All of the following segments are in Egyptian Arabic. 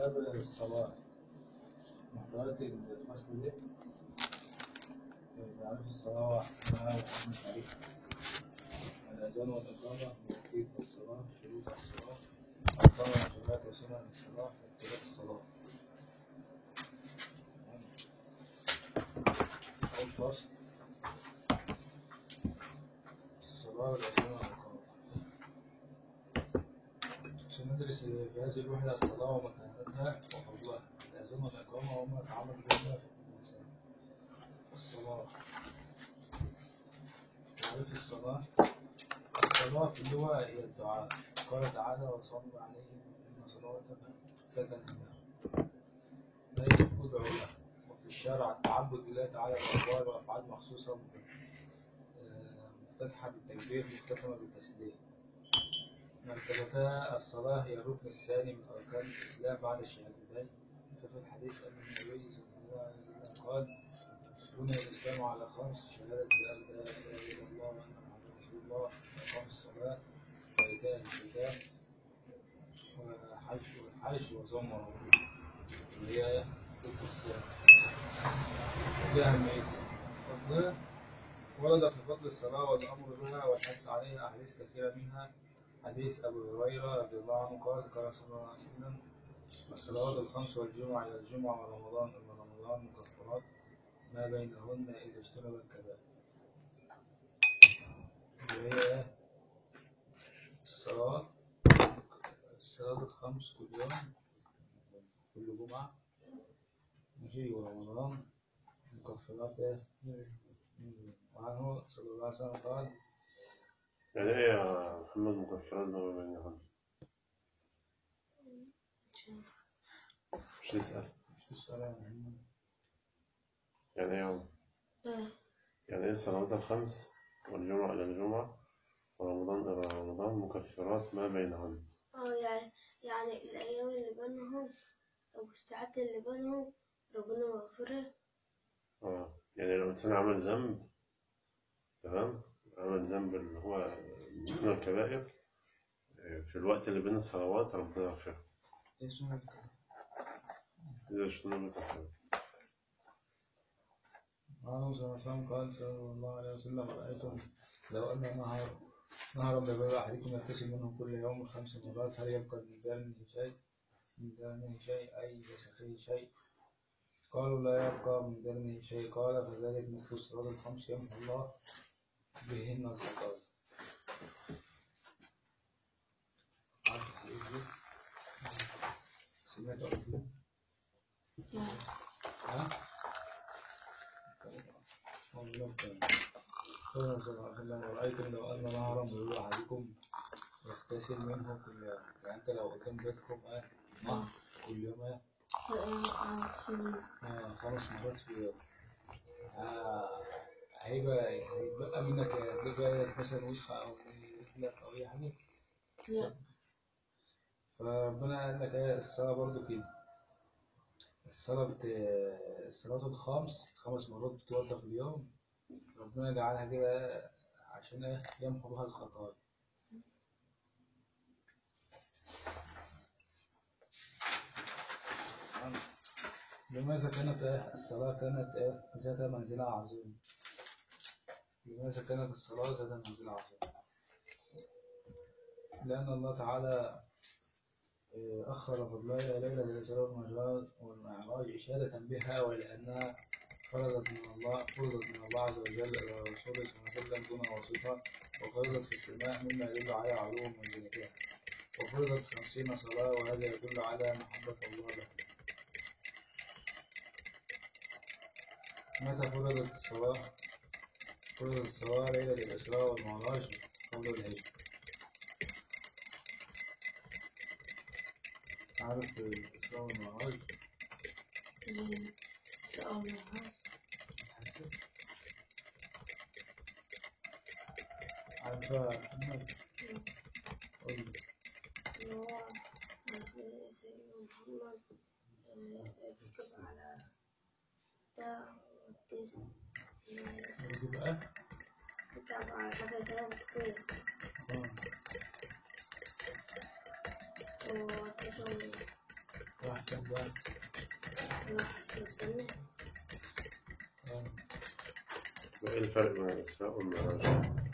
باب الصلاة محتويات الفصل دي تعريف الصلاة وأحكامها وحكم تعريفها الأذان والإقامة مواقيت الصلاة شروط الصلاة أركان الصلاة وسنن الصلاة واختلاف الصلاة أول فصل الصلاة والأذان والإقامة عشان ندرس في هذه الوحدة الصلاة ومكانتها وفضلها الأذان والإقامة وما يتعلق بها في الإنسان الصلاة تعريف الصلاة الصلاة في اللغة هي الدعاء قال تعالى وصلوا عليه إن صلاتك سكن له أي ادعو له وفي الشرع التعبد لله تعالى بأقوال وأفعال مخصوصة آه، مفتتحة بالتكبير مختتمة بالتسليم مرتبتا الصلاة هي الركن الثاني من أركان الإسلام بعد الشهادتين ففي الحديث أن النبي صلى الله عليه وسلم قال بني الإسلام على خمس شهادة بأن لا إله إلا الله وأن محمدا رسول الله وإقام الصلاة وإيتاء الزكاة وحج والحج وصوم رمضان وهي ركن الثاني دي أهميتها فضلها ورد في فضل الصلاة والأمر بها والحث عليها أحاديث كثيرة منها حديث أبو هريرة رضي الله عنه قال قال صلى الله عليه وسلم الصلوات الخمس والجمعة إلى الجمعة ورمضان إلى رمضان مكفرات ما بينهن إذا اجتنب الكبائر وهي الصلاة الصلاة الخمس كل يوم كل جمعة ماشي ورمضان مكفرات إيه؟ وعنه صلى الله عليه وسلم قال يعني ايه يا محمد مكفرات ما بينهم مش تسأل مش تسأل يا محمد يعني ايه يعني ايه الصلوات الخمس والجمعة إلى الجمعة ورمضان إلى رمضان مكفرات ما بينهن اه يعني يعني الأيام اللي بينهم أو الساعات اللي بينهم ربنا مغفرها اه يعني لو الإنسان عمل ذنب تمام عمل ذنب اللي هو من الكبائر آه، في الوقت اللي بين الصلوات ربنا يغفره إيه سنة الكلام إذا اجتنبت الكبائر عنه صلى الله عليه وسلم قال صلى الله عليه وسلم رأيتم لو أن نهر نهرا بباب أحدكم يغتسل منه كل يوم خمس مرات هل يبقى من دانه شيء من دانه شيء أي وسخه شيء قالوا لا يبقى من دانه شيء قال فذلك مثل الصلاة الخمس يمحو الله بهن الخطايا عارف الحديث ده؟ سمعت قبل كده؟ ها؟ قال صلى الله عليه وسلم رأيتم لو أن نهرا بيقول أحدكم يغتسل منه كل يوم يعني أنت لو قدام بيتكم آه نهر كل يوم آه آه، خمس مرات في اليوم آه، هيبقى هيتبقى منك هتلاقي مثلا وسخة أو رجلك أو أي حاجة لا فربنا قال لك ايه الصلاة برضو كده الصلاة بت... الصلاة الخمس خمس مرات بتوضى في اليوم ربنا جعلها كده عشان ايه يمحو بها الخطايا لماذا كانت إيه؟ الصلاة كانت إيه؟ ذات منزلة عظيمة لماذا كانت الصلاة ذات منزلة عظيمة لأن الله تعالى إيه، أخر فضلها ليلة الإسراء والمعراج والمعراج إشارة بها ولأنها فرضت من الله فرضت من الله عز وجل إلى رسوله صلى الله عليه وسلم دون واسطة وفرضت في السماء مما يدل على علو منزلتها وفرضت خمسين صلاة وهذا يدل على محبة الله له متى فرضت الصلاة؟ فرضت الصلاة ليلة الإسراء والمعراج قبل الهجرة عارف الإسراء والمعراج؟ سؤال عارفة محمد؟ قول لي. هو سيدنا محمد آه، ركب على ده والطير برضو بقى؟ ركب على حاجة كده بتطير آه. وتشم واحد كان بقى راح ربنا آه. وإيه الفرق بين الإسراء والمعراج؟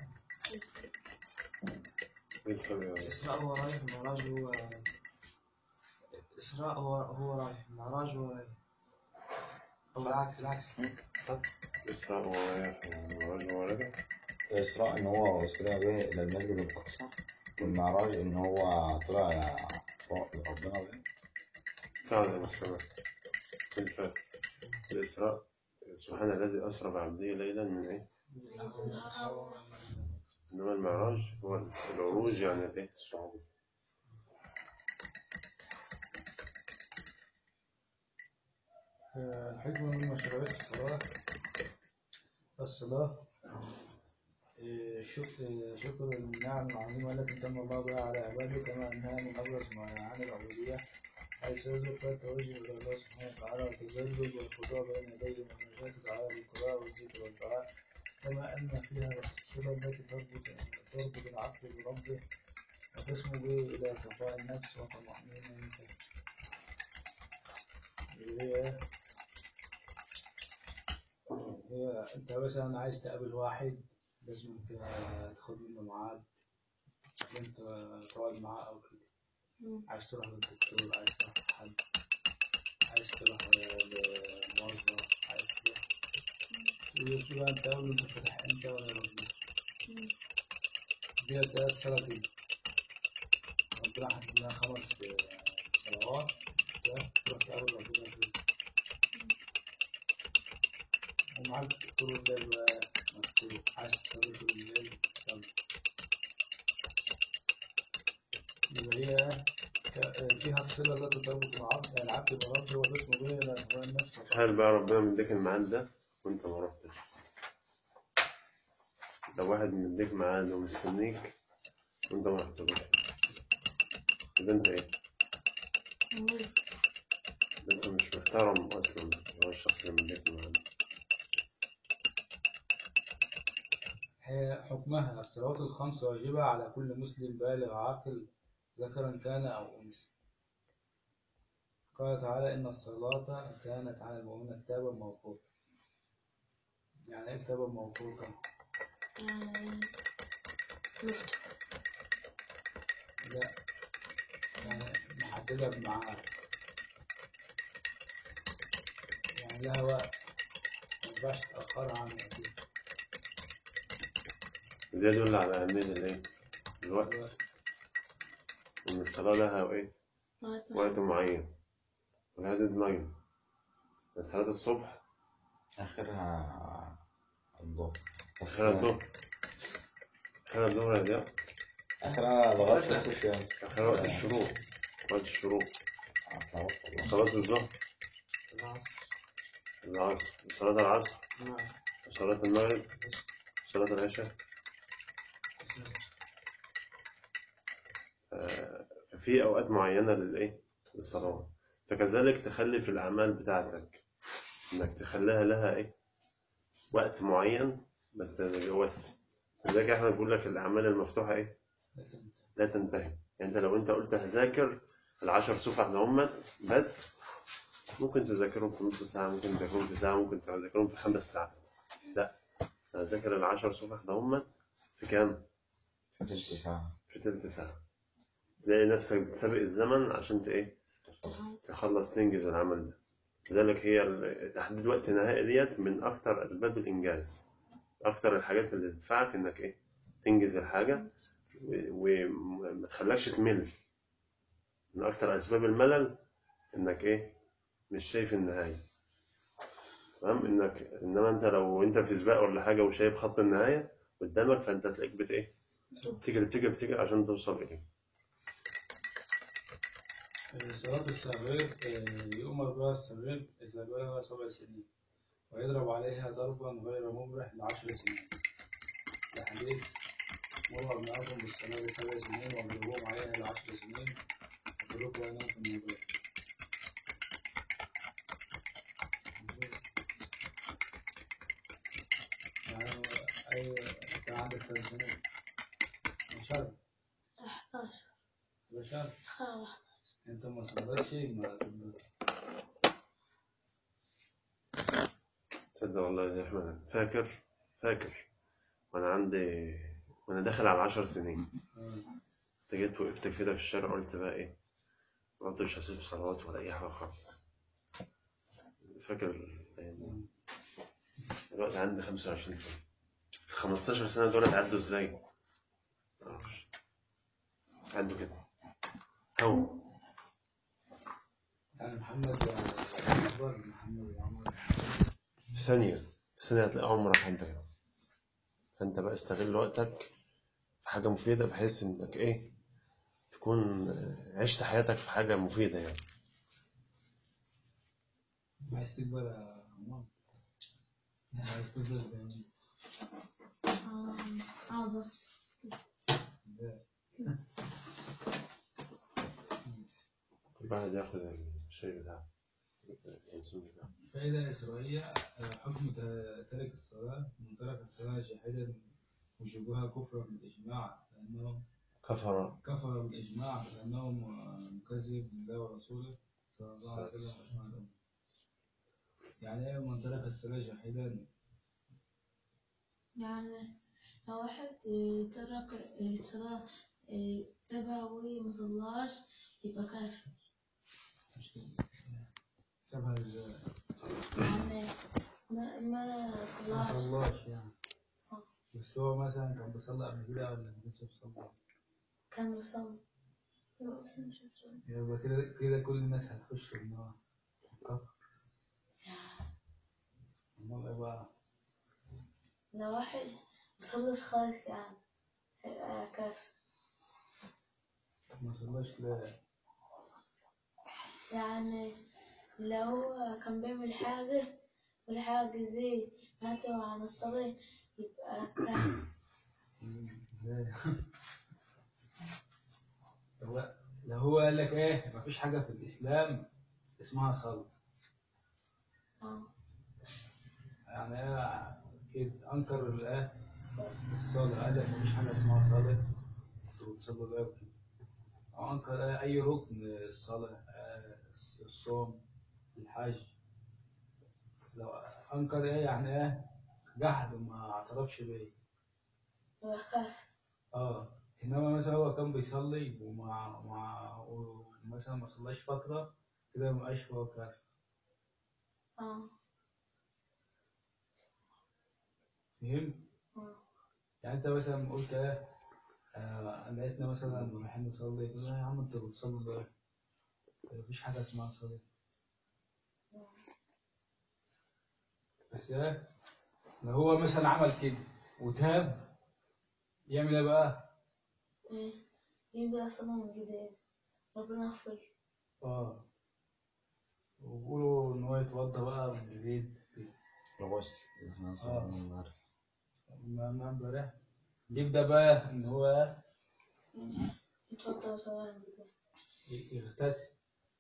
إيه الفرق بين الإسراء هو رايح المعراج هو الإسراء هو هو رايح المعراج هو رايح أو العكس العكس الإسراء هو رايح والمعراج هو راجع؟ الإسراء إن هو أسري به إلى المسجد الأقصى والمعراج إن هو طلع فوق لربنا به صعد إلى السماء إيه الفرق؟ الإسراء سبحان الذي أسرى بعبده ليلا من إيه؟ إنما المعراج هو العروج يعني الإيه؟ الصعود آه، الحكمة من مشروعية الصلاة الصلاة آه، شك- آه، شكر النعم العظيمة التي امتن الله بها على عباده كما أنها من أبرز معاني العبودية حيث يجب فيها التوجه إلى الله سبحانه وتعالى والتذلل والخضوع بين يديه ومناجاته تعالى بالقراءة والذكر والدعاء كما أن فيها الصلة التي تربط تربط العبد بربه وتسمو به إلى صفاء النفس وطمأنينته اللي هي هي انت مثلا عايز تقابل واحد لازم انت تاخد منه ميعاد انت تقعد معاه او كده مم. عايز تروح للدكتور عايز تروح لحد عايز تروح لموظف عايز تروح ويجي بقى انت تقابله انت فاتح انت ولا ربنا مم. دي ده الصلاة كده ربنا حدد لنا خمس صلوات ده تروح تقابل ربنا فيه ومعاك طول الليل بقى مكتوب عايز تصلي طول الليل صلي يبقى هي ك- فيها الصلة التي تربط العبد العبد بربه وتسمو به إلى صفاء النفس تخيل بقى ربنا مديك الميعاد ده وأنت ما رحتش لو واحد مديك ميعاد ومستنيك وأنت ما رحتلوش يبقى أنت إيه؟ مم. يبقى أنت مش محترم أصلا هو الشخص اللي مديك الميعاد هي حكمها الصلوات الخمس واجبة على كل مسلم بالغ عاقل ذكرا كان أو أنثى قال تعالى إن الصلاة كانت على المؤمنين كتابا موقوتا يعني إيه كتابا موقوتا؟ يعني مفتوح لا يعني محددة بميعاد يعني لها وقت ما ينفعش تأخرها عن وقتها ده يدل على أهمية الإيه؟ الوقت إن الصلاة لها إيه؟ وقت وقت معين ولها ديدلاين صلاة الصبح آخرها الظهر بس آخر الظهر آخر الظهر يا ده آخرها لغاية شروق الشمس آخر وقت الشروق وقت الشروق هتلخبط والله. صلاة الظهر العصر العصر صلاة العصر نعم صلاة المغرب صلاة العشاء آه، ففي أوقات معينة للإيه؟ للصلاة فكذلك تخلي في الأعمال بتاعتك إنك تخليها لها إيه؟ وقت معين ما تتجاوزش لذلك إحنا بنقول لك الأعمال المفتوحة إيه؟ لكن لا تنتهي يعني أنت لو أنت قلت هذاكر العشر صفح دهمت بس ممكن تذاكرهم في نص ساعة ممكن تذاكرهم في ساعة ممكن تذاكرهم في خمس ساعات لا أنا هذاكر العشر صفح دهمت في كام؟ في تلت ساعة في تلت ساعة تلاقي نفسك بتسابق الزمن عشان ت- ايه تخلص تنجز العمل ده لذلك هي ال- تحديد وقت نهائي ديت من أكتر أسباب الإنجاز أكتر الحاجات اللي تدفعك إنك إيه تنجز الحاجة و- وما تخلكش تمل من أكتر أسباب الملل إنك إيه مش شايف النهاية تمام إنك إنما أنت لو أنت في سباق ولا حاجة وشايف خط النهاية قدامك فأنت تلاقيك بت إيه تجري تجري تجري عشان توصل إليه صلاة الصغير آه، يؤمر بها الصغير إذا بلغ سبع سنين ويضرب عليها ضربا غير مبرح لعشر سنين لحديث مر أبناءكم بالصلاة لسبع سنين واضربوهم عليها لعشر سنين واتركوا بينهم في الموضوع يعني هو أي كان عندك كم سنة؟ بشر 11 بشر خلاص انت ما صليتش ما تصدق والله يا أحمد فاكر فاكر وأنا عندي وأنا داخل على عشر سنين كنت جيت وقفت كده في الشارع قلت بقى إيه قلت مش هسيب صلوات ولا أي حاجة خالص فاكر الأيام دي. دلوقتي عندي 25 سنة 15 سنة دول عدوا إزاي؟ معرفش عدوا كده هو يعني محمد أكبر محمد عمر في ثانية في ثانية هتلاقي عمرك عدى كده فأنت بقى استغل وقتك في حاجة مفيدة بحيث إنك إيه تكون عشت حياتك في حاجة مفيدة يعني عايز تكبر يا عمر عايز تفضل زي ما انت. أعظم لا. كل واحد ياخد الشيء بتاعه اليانسون بتاعه فائدة إسرائيلية آه، حكم ت- ترك الصلاة من ترك الصلاة جاحدا وجوبها كفرا بالإجماع لأنه كفر كفر بالإجماع لأنه م- مكذب بالله ورسوله صلى الله عليه وسلم وأجمع الأمة. يعني إيه من ترك الصلاة جاحدا يعني لو واحد آه، ترك آه، الصلاة آه، سابها ومصلاش يبقى كافر مش كده. سابها إزاي؟ يعني ما ما ما صلاش صلاش يعني آه. بس هو مثلا كان بيصلي قبل كده ولا ما كانش بيصلي؟ كان بيصلي يبقى كان مش بيصلي. يبقى كده كده كل الناس هتخش النار كفر أمال إيه بقى؟ لو واحد مصليش خالص يعني هيبقى كافر ما صلاش ليه؟ يعني لو هو كان بيعمل حاجة والحاجة دي هاتوا عن الصلاة يبقى كافر ليه؟ هو لو هو قال لك ايه مفيش حاجة في الإسلام اسمها صلاة آه. يعني ايه كده أنكر الايه الصلاة قال لك مفيش حاجة اسمها صلاة انتوا بتصلوا ليه وكده أو أنكر إيه أي ركن الصلاة آه، الصوم الحج لو أنكر ايه يعني ايه جحد وما اعترفش بيه يبقى كافر اه انما مثلا هو كان بيصلي ومع مع ومثلا ما صلاش فتره كده ما بقاش هو كافر اه فهمت؟ آه. يعني انت مثلا قلت ايه آه لقيتنا مثلا رايحين نصلي تقول له يا عم انت بتصلي ليه؟ مفيش حاجه اسمها صلاه بس ايه لو هو مثلا عمل كده وتاب يعمل ايه بقى؟ ايه يبقى صلاة من جديد ربنا يغفر له. اه ويقولوا ان هو يتوضى بقى من جديد الغسل اللي احنا صلينا امبارح ما ما امبارح يبدا بقى ان هو يتوضى وصلاة من جديد ي- يغتسل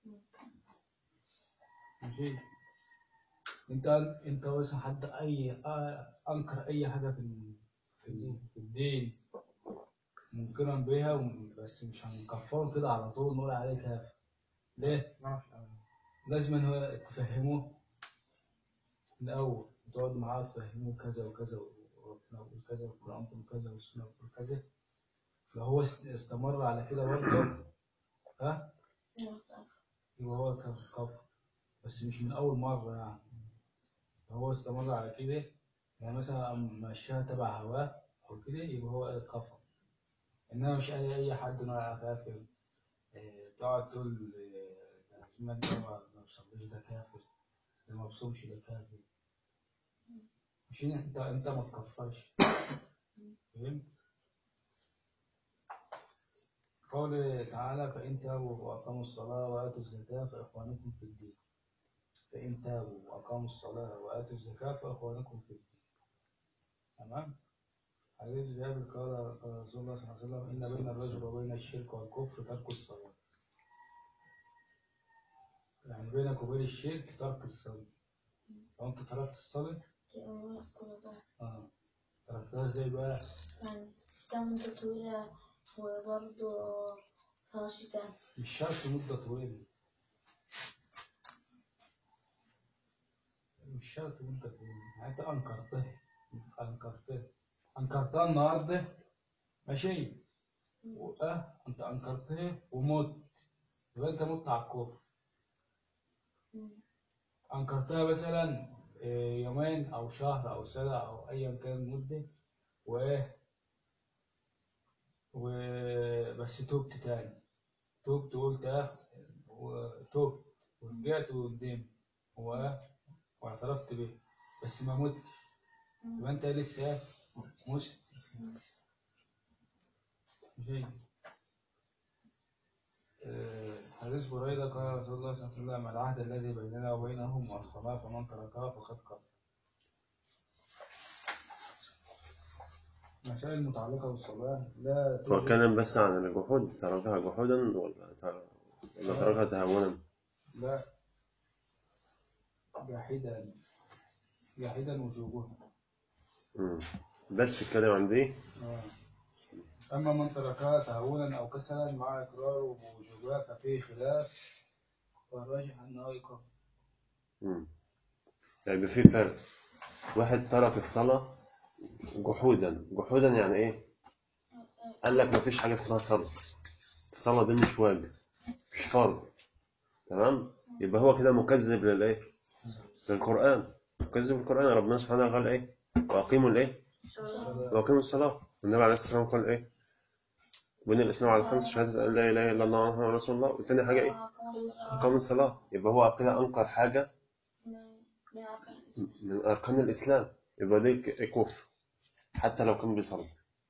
ماشي انت انت مثلا حد اي آه، انكر اي حاجه في ال- في ال- في الدين منكرا بها وم- بس مش هنكفره كده على طول نقول عليه كافر ليه؟ لازم إن هو تفهموه من الاول تقعد معاه تفهموه كذا وكذا وربنا بيقول كذا والقران بيقول كذا والسنه بتقول كذا لو هو است- استمر على كده برضه ها يبقى كافر. يبقى هو كفر كفر بس مش من أول مرة يعني هو استمر على كده يعني مثلا قام مشاها تبع هواه أو كده يبقى هو كفر إنما مش أي أي حد نوع كافر إيه، تقعد تقول إيه، ده سمعت ده ما ما بيصليش ده كافر ده ما بيصومش ده كافر مش إن أنت أنت ما تكفرش فهمت؟ قوله تعالى فإن تابوا وأقاموا الصلاة وآتوا الزكاة فإخوانكم في الدين فإن تابوا وأقاموا الصلاة وآتوا الزكاة فإخوانكم في الدين تمام حديث جابر قال قال رسول الله صلى الله عليه وسلم إن بين الرجل وبين الشرك والكفر ترك الصلاة يعني بينك وبين الشرك ترك الصلاة لو أنت تركت الصلاة يبقى هو الصلاة آه تركتها إزاي بقى؟ يعني كم مدة طويلة وبرضه خلاص تاني مش شرط مدة طويلة مش شرط مدة طويلة يعني انت انكرته انكرته انكرتها النهارده ماشي و- اه انت انكرته ومت يبقى انت مت على الكفر انكرتها مثلا آه، يومين او شهر او سنة او ايا كان المدة و و بس تبت تاني تبت وقلت اه وتبت ورجعت وقدمت و... واعترفت به بس ما متش يبقى انت لسه مت ماشي آه، حديث بريدة قال رسول الله صلى الله عليه وسلم العهد الذي بيننا وبينهم الصلاة فمن تركها فقد كفر مسائل متعلقة بالصلاة لا هو توجد كلام بس عن الجحود تركها جحودا ولا تر- ولا تركها تهونا لا جاحدا جاحدا وجوبها مم. بس الكلام عن دي آه. أما من تركها تهونا أو كسلا مع إقراره بوجوبها ففيه خلاف والراجح أنه يكفر مم. يعني في فرق واحد ترك الصلاة جحودا جحودا يعني ايه قال لك مفيش حاجة اسمها صلاة الصلاة دي مش واجب مش فرض تمام يبقى هو كده مكذب للايه للقرآن مكذب للقرآن ربنا سبحانه وتعالى قال ايه واقيموا الايه واقيموا الصلاة النبي عليه الصلاة والسلام قال ايه بني الإسلام على خمس شهادة أن لا إله إلا الله وأن محمد رسول الله والتاني حاجة إيه؟ إقام الصلاة يبقى هو كده أنكر حاجة من أركان الإسلام من أركان الإسلام يبقى دي ك- كفر حتى لو كان بيصلي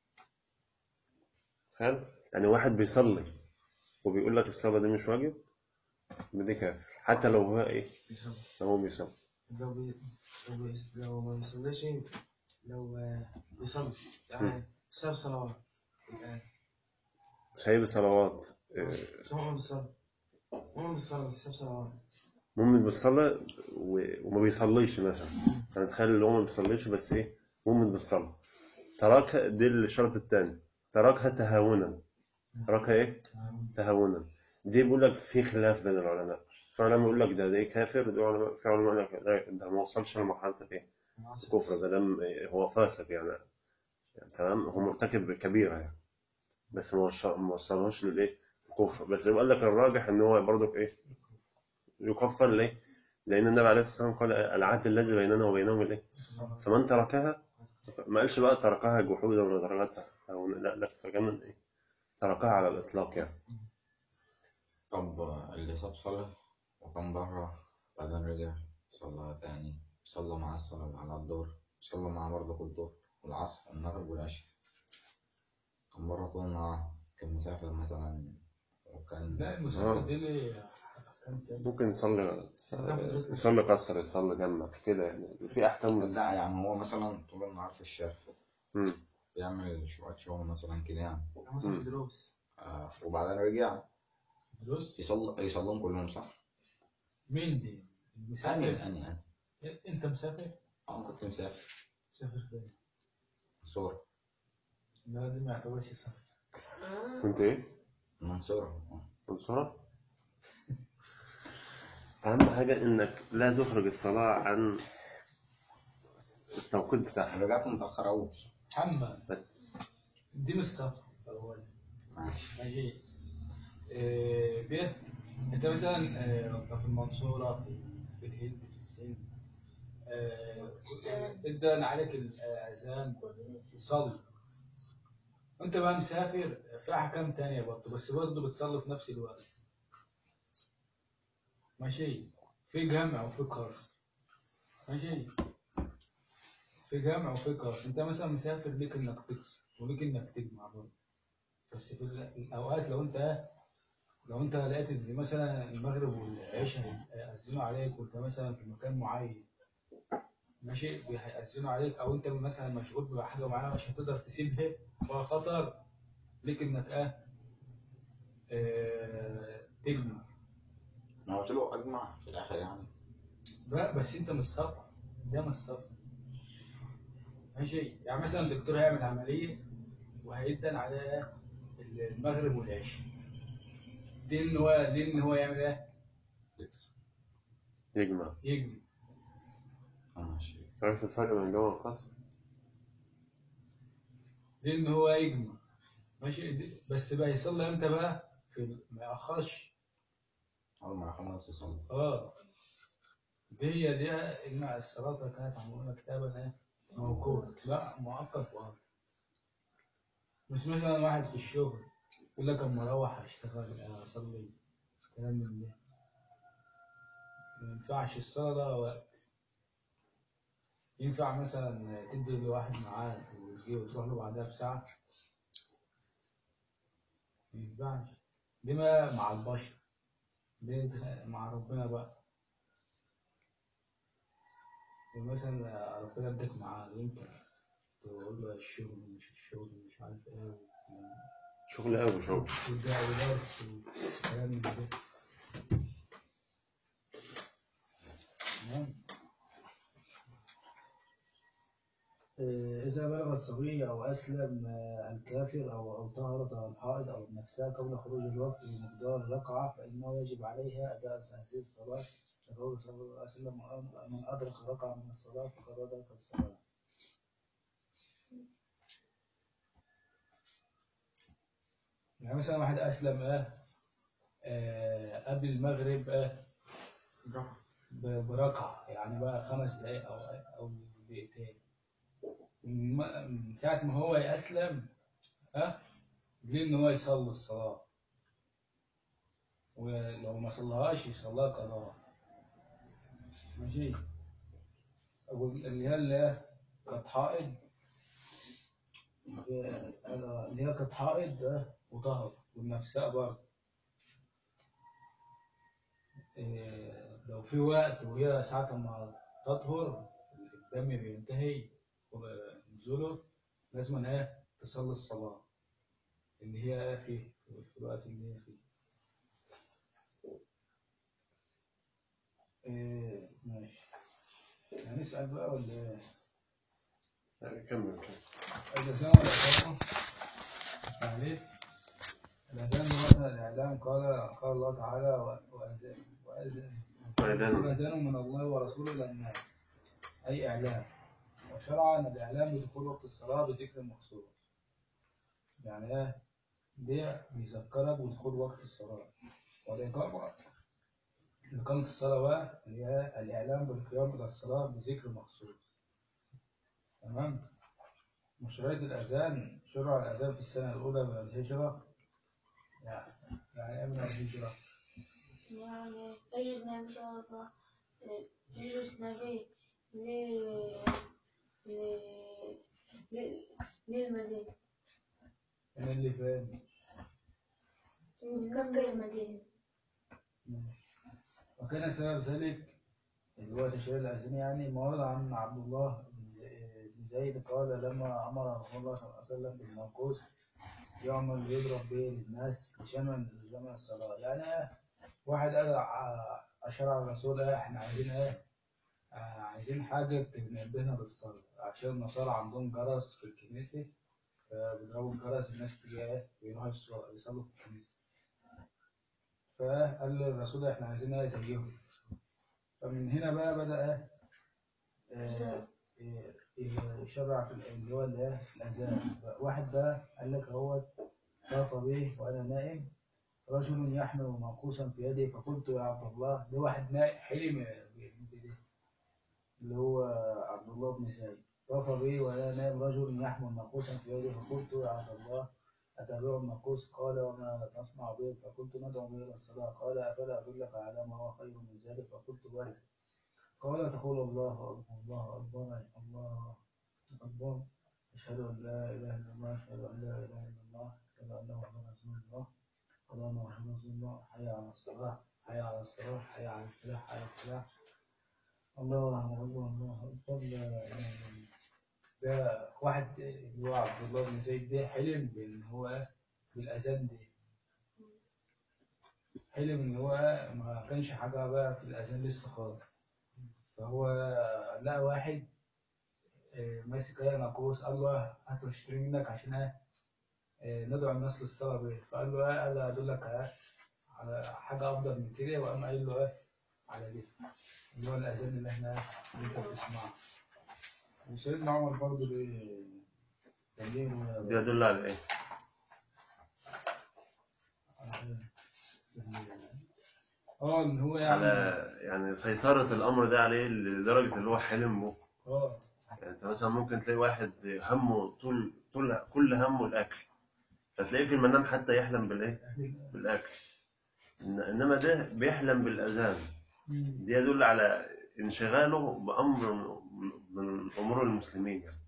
تخيل يعني واحد بيصلي وبيقول لك الصلاة دي مش واجب يبقى دي كافر حتى لو هو إيه بيصلي. لو هو بيصلي لو بي... لو, بي... لو ما بيصليش لو آه، بيصلي يعني ساب صلوات يبقى سايب صلوات إيه، بس هو ما بيصلي هو ما بيصلي بس ساب صلوات مؤمن بيصلي و- وما بيصليش مثلا يعني تخيل اللي هو ما بيصليش بس إيه مؤمن بالصلاة تركها دي الشرط الثاني تركها تهاونا تركها إيه تهاونا دي بيقول لك في خلاف بين العلماء في علماء يقول لك ده ده كافر ده علماء في علماء يقول لك لا ده ما وصلش لمرحله الايه الكفر ما دام هو فاسق يعني. يعني تمام هو مرتكب كبيره يعني بس ما وصل- ما وصلهوش للايه الكفر بس يقول لك الراجح ان هو برضك ايه يكفر ليه لان النبي عليه الصلاه والسلام قال العهد الذي بيننا وبينهم الايه فمن تركها ما قالش بقى تركها جحودا ولا تركها تهاونا. لا لا فكان ايه تركها على الاطلاق يعني طب اللي ساب صلاة وكان بره بعدين رجع صلى تاني صلى مع الصلاة على الظهر صلى مع برضه الظهر والعصر والمغرب والعشاء كان بره طول النهار كان مسافر مثلا وكان لا المسافة دي ليه أحكام تانية. ممكن يصلي يصلي قصر يصلي جنة كده يعني في احكام بس لا يعني هو مثلا طول النهار في الشارع مم. بيعمل شوية شغل مثلا كده يعني مثلا في دروس آه وبعدين رجع فلوس يصلي يصلون كلهم صح؟ مين دي؟ أنا المسافر أنا أنا أنت مسافر؟ أنا كنت مسافر مسافر فين؟ صورة لا دي ما يعتبرش سفر كنت ايه؟ منصورة منصورة؟ أهم حاجة إنك لا تخرج الصلاة عن التوقيت بتاعها رجعت متأخر أوي محمد دي مش سفر أولا ماشي ماشي إيه بيه أنت مثلا آه، وأنت في المنصورة في في الهند في السند آه، ادى عليك الأذان صلي أنت بقى مسافر في أحكام تانية برضه بس برضه بتصلي في نفس الوقت ماشي في جمع وفي قصر ماشي في جمع وفي قصر انت مثلا مسافر ليك انك تقصر وليك انك تجمع برضه بس في ال- الاوقات لو انت لو انت لقيت ان مثلا المغرب والعشاء هيأذنوا عليك وانت مثلا في مكان معين ماشي هيأذنوا عليك او انت مثلا مشغول بحاجه معينه مش هتقدر تسيبها ولا خطر ليك انك اه, آه تجمع أنا قلت له أجمع في الآخر يعني لا بس انت مش سفر ده مش سفر ماشي يعني مثلا الدكتور هيعمل عمليه وهيدن على المغرب والعشاء دي ان هو دي ان هو يعمل ايه؟ يكسر يجمع يجمع اه ماشي عرفت الفرق بين الجمع والقصر دي ان هو يجمع ماشي دي- بس بقى يصلي امتى بقى؟ في ال- ما يأخرش أول ما يخلص يصلي اه دي هي دي ان الصلاه كانت معموله كتابا ايه؟ موقوت لا مؤقت وقت مش مثلا واحد في الشغل يقول لك اما اروح اشتغل اصلي كلام من ده ما ينفعش الصلاه ده وقت ينفع مثلا تدي لواحد معاه وتجي وتروح له بعدها بساعه ما ينفعش دي ما مع البشر دي مع ربنا بقى مثلا ربنا اداك معاه وانت تقول له الشغل مش الشغل مش عارف ايه شغل أو شغل وده ودرس وكلام من ده تمام آه، إذا بلغ الصبي أو أسلم آه، الكافر أو أو طهرت أو الحائض أو نفسها قبل خروج الوقت بمقدار ركعة فإنه يجب عليها أداء هذه الصلاة لقول صلى الله عليه وسلم من أدرك ركعة من الصلاة فقد أدرك الصلاة يعني مثلا واحد اسلم ايه آه، قبل المغرب ايه ب- بركعة يعني بقى خمس دقايق او او دقيقتين من ما- من ساعة ما هو يسلم ها جه ان هو يصلي الصلاة ولو ما صلاهاش يصليها قضاء ماشي أو اللي هي اللي هي كانت حائض في- آه، اللي هي كانت حائض آه، وطهر والنفساء برضه إيه، لو في وقت وهي ساعة ما تطهر الدم بينتهي نزوله لازم ايه تصلي الصلاة اللي هي فيه في الوقت اللي هي فيه آه، ماشي هنسأل بقى ولا إيه؟ يعني كمل كمل الأذان والإقامة تعريف الأذان هو الإعلام قال قال الله تعالى و- وأذان وأذان وأذان. وأذان من الله ورسوله إلى الناس أي إعلام وشرع أن الإعلام بدخول وقت الصلاة بذكر مخصوص يعني إيه دي بيذكرك بدخول وقت الصلاة والإقامة إقامة الصلاة بقى اللي هي الإعلام بالقيام إلى الصلاة بذكر مخصوص تمام مشروعية الأذان شرع الأذان في السنة الأولى من الهجرة يعني يعني إيه من الهجرة يعني يجوز النبي صلى الله يجوز النبي ل ل ل- للمدينة من اللي فين من مكة المدينة وكان سبب ذلك اللي هو تشريع الأذان يعني ما ورد عن عبد الله بن زي- بن زيد قال لما أمر رسول الله صلى الله عليه وسلم بالمنقوص يعمل يضرب به للناس لشمل لجمع الصلاة يعني إيه؟ واحد قال ع- أشار على الرسول إيه إحنا عايزين إيه آه، عايزين حاجة تنبهنا للصلاة عشان النصارى عندهم جرس في الكنيسة فبيضربوا الجرس الناس تيجي إيه بيروحوا يصلوا يصلوا في الكنيسة فقال للرسول إحنا عايزين إيه زيهم فمن هنا بقى بدأ إيه آه، إيه، إيه، يشرع في ال- اللي هو اللي إيه؟ الأذان واحد بقى قال لك هو طاف به وأنا نائم رجل يحمل منقوسا في يده فقلت يا عبد الله ده واحد نائم حلم بده اللي هو عبد الله بن زيد طاف به وأنا نائم رجل يحمل منقوسا في يده فقلت يا عبد الله أتابع الناقوس قال وما تصنع به فقلت ندعو به إلى الصلاة قال أفلا أدلك على ما هو خير من ذلك فقلت بلى قال تقول الله أكبر الله أكبر الله أكبر أشهد أن لا إله إلا الله أشهد أن لا إله إلا الله أشهد أن محمدا رسول الله اللهم محمد رسول الله حي على الصلاة حي على الصلاة حي على الفلاح حي على الفلاح الله أكبر الله أكبر لا إله إلا الله ده واحد اللي هو عبد الله بن زيد ده حلم بان هو بالاذان ده حلم ان هو ما كانش حاجه بقى في الاذان لسه خالص فهو لقى واحد آه، ماسك ايه ناقوس قال له هات اشتري منك عشان ايه آه، ندعو الناس للصلاه بيه فقال له ايه قال له ادلك على على حاجة أفضل من كده وقام قايل له إيه على دي اللي هو الأذان اللي إحنا اللي أنت بتسمعه وسيدنا عمر برضه ليه كان ليه ده يدل على ايه؟ اه ان هو يعني على يعني سيطرة الأمر ده عليه لدرجة اللي هو حلم به اه يعني أنت مثلا ممكن تلاقي واحد همه طول طول كل همه الأكل فتلاقيه في المنام حتى يحلم بالإيه؟ بالأكل إن- إنما ده بيحلم بالأذان دي يدل على انشغاله بأمر من أمور المسلمين يعني.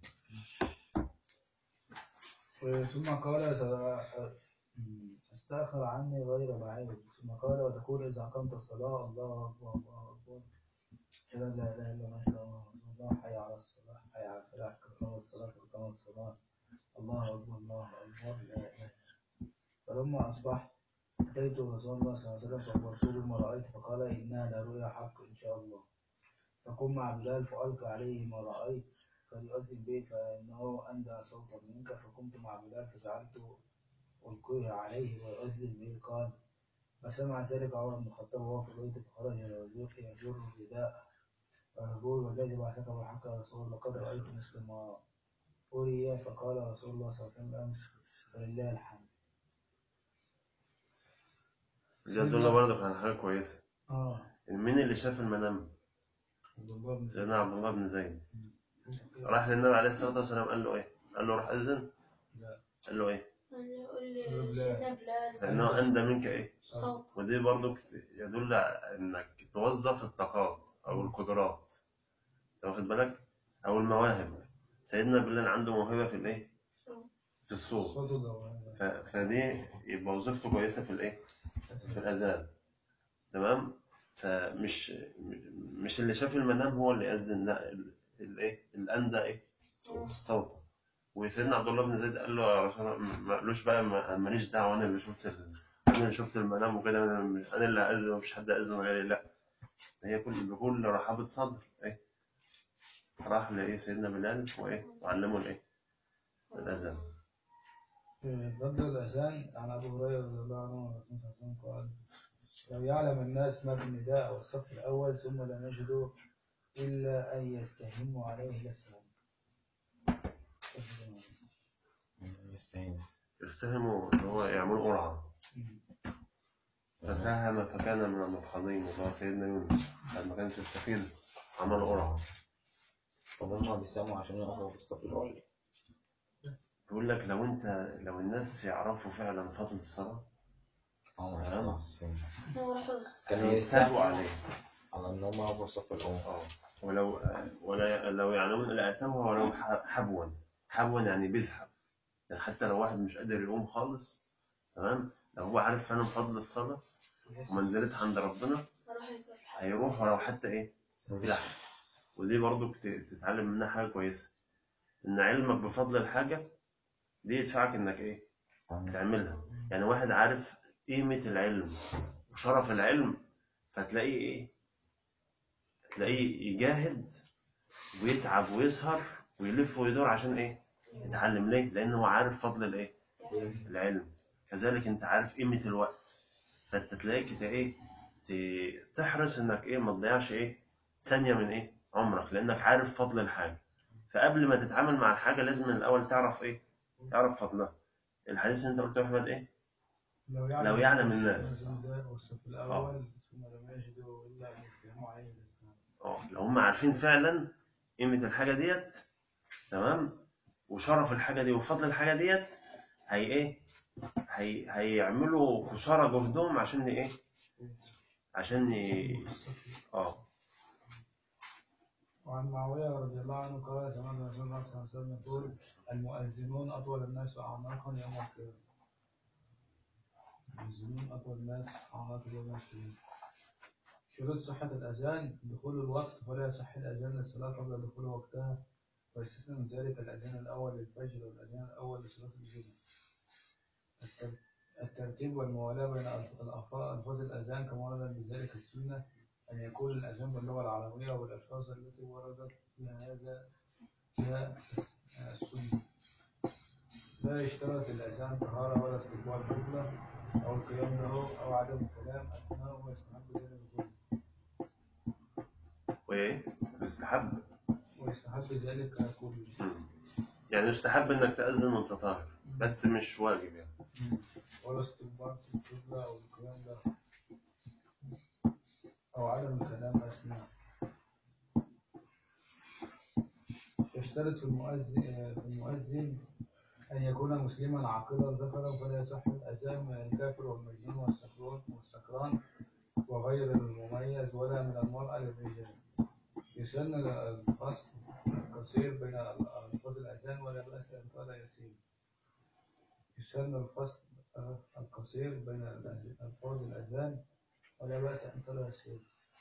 ثم قال س- استأخر عني غير بعيد ثم قال وتقول إذا أقمت الصلاة الله أكبر الله أكبر أشهد أن لا إله إلا الله أشهد أن محمدا رسول الله حي على الصلاة حي على الفلاح قد قامت الصلاة قد قامت الصلاة الله أكبر الله أكبر لا إله إلا الله. فلما أصبحت أتيت رسول الله صلى الله عليه وسلم فأخبرته بما رأيت فقال إنها لرؤيا حق إن شاء الله فقم مع بلال فألقى عليه ما رأيت فليؤذن به فإنه أندى صوتا منك فقمت مع بلال فجعلت ألقيه عليه ويؤذن به قال فسمع ذلك عمر بن الخطاب وهو في البيت فخرج يجر يجر رداءه ويقول والذي بعثك بالحق يا رسول الله لقد رأيت مثل ما أري فقال رسول الله صلى الله عليه وسلم فلله الحمد دي يدل برضه على حاجة كويسة اه مين اللي شاف المنام؟ عبد الله بن سيدنا عبد الله بن زيد زيد. راح للنبي عليه الصلاة والسلام قال له إيه؟ قال له روح أذن لا. قال له إيه؟ قال لي بلال. قول لي سيدنا بلال لأنه أندى منك إيه؟ صوت ودي برضو يدل على انك توظف الطاقات او القدرات أنت واخد بالك او المواهب سيدنا بلال عنده موهبه في الايه في الصوت صوته ده ف- فدي يبقى وظيفته كويسه في الايه في الاذان تمام فمش م- مش اللي شاف المنام هو اللي اذن لا ال- الايه الاندى ايه صوته وسيدنا عبد الله بن زيد قال له يا رسول الله ما قالوش بقى ما- ماليش دعوه انا اللي شفت ال... انا اللي شفت المنام وكده انا مش- انا اللي هاذن ومفيش حد هيأذن غيري لا هي كل بكل رحابه صدر ايه راح لايه سيدنا بلال وايه وعلمه الايه الاذان في فضل الأذان عن أبو هريرة رضي الله عنه عن الرسول صلى الله عليه وسلم قال لو يعلم الناس ما في النداء والصف الأول ثم لم يجدوا إلا أن يستهموا عليه لسهم يستعين يفتهموا اللي هو يعملوا قرعه فساهم فكان من المدخلين اللي هو سيدنا يونس بعد ما كان في السفينه عملوا قرعه طب هم بيسموا عشان يقفوا في الصف الأول بيقول لك لو انت لو الناس يعرفوا فعلا فضل الصلاه هم تمام. هيقفوا الصف هو حس كانوا يسابوا يسابوا عليه على إن هم يقفوا في الصف الأول اه ولو ولا لو يعلمون لاتوها ولو ح- حبوا حبوا يعني بيزحف يعني حتى لو واحد مش قادر يقوم خالص تمام لو هو عارف فعلا فضل الصلاه ومنزلتها عند ربنا اروح يزور حد هيروح ولو حتى ايه زحف ودي برضو بت- تتعلم منها حاجه كويسه ان علمك بفضل الحاجه دي يدفعك انك ايه تعملها يعني واحد عارف قيمه العلم وشرف العلم فتلاقيه ايه تلاقيه يجاهد ويتعب ويسهر ويلف ويدور عشان ايه يتعلم ليه لان هو عارف فضل الايه العلم كذلك انت عارف قيمه الوقت فانت تلاقيك ت- ايه ت- تحرص انك ايه ما تضيعش ايه ثانيه من ايه عمرك لانك عارف فضل الحاجه فقبل ما تتعامل مع الحاجه لازم من الاول تعرف ايه تعرف فضلها الحديث اللي انت قلته يا احمد ايه لو يعلم الناس. النداء والصف الأول ثم لم يجدوا إلا أن يستهموا عليه لسهم اه لو هم عارفين فعلا قيمة الحاجة ديت تمام وشرف الحاجة دي وفضل الحاجة ديت هي ايه هي هيعملوا كسارى جهدهم عشان ايه عشان ي... اه وعن معاوية رضي الله عنه قال سمعت رسول الله صلى الله عليه وسلم يقول المؤذنون أطول الناس أعناقا يوم القيامة المؤذنون أطول الناس أعناقا يوم القيامة شروط صحة الأذان دخول الوقت فلا يصح الأذان للصلاة قبل دخول وقتها ويستثنى من ذلك الأذان الأول للفجر والأذان الأول لصلاة الجمعة التر- الترتيب والموالاة بين ألف- الألفاظ ألفاظ الأذان كما ورد بذلك السنة أن يكون الأذان باللغة العربية والألفاظ التي وردت فيها هذا فيها السنة لا يشترط الأذان طهارة ولا استقبال قبلة أو القيام له أو عدم الكلام أثناءه ويستحب ذلك كله وإيه؟ يستحب ويستحب ذلك كله مم. يعني يستحب إنك تأذن وأنت طاهر بس مش واجب يعني ولا استنباط القبلة أو القيام له أو عدم الكلام أثناء يشترط في المؤذن في المؤذن أن يكون مسلما عاقلا ذكرا فلا يصح الأذان من الكافر والمجنون والسكران والسكران وغير المميز ولا من المرأة للرجال يسن الفصل القصير بين ألفاظ الأذان ولا بأس أن قال يسير يسن الفصل القصير بين ألفاظ الأذان ولا بأس أن قال يسير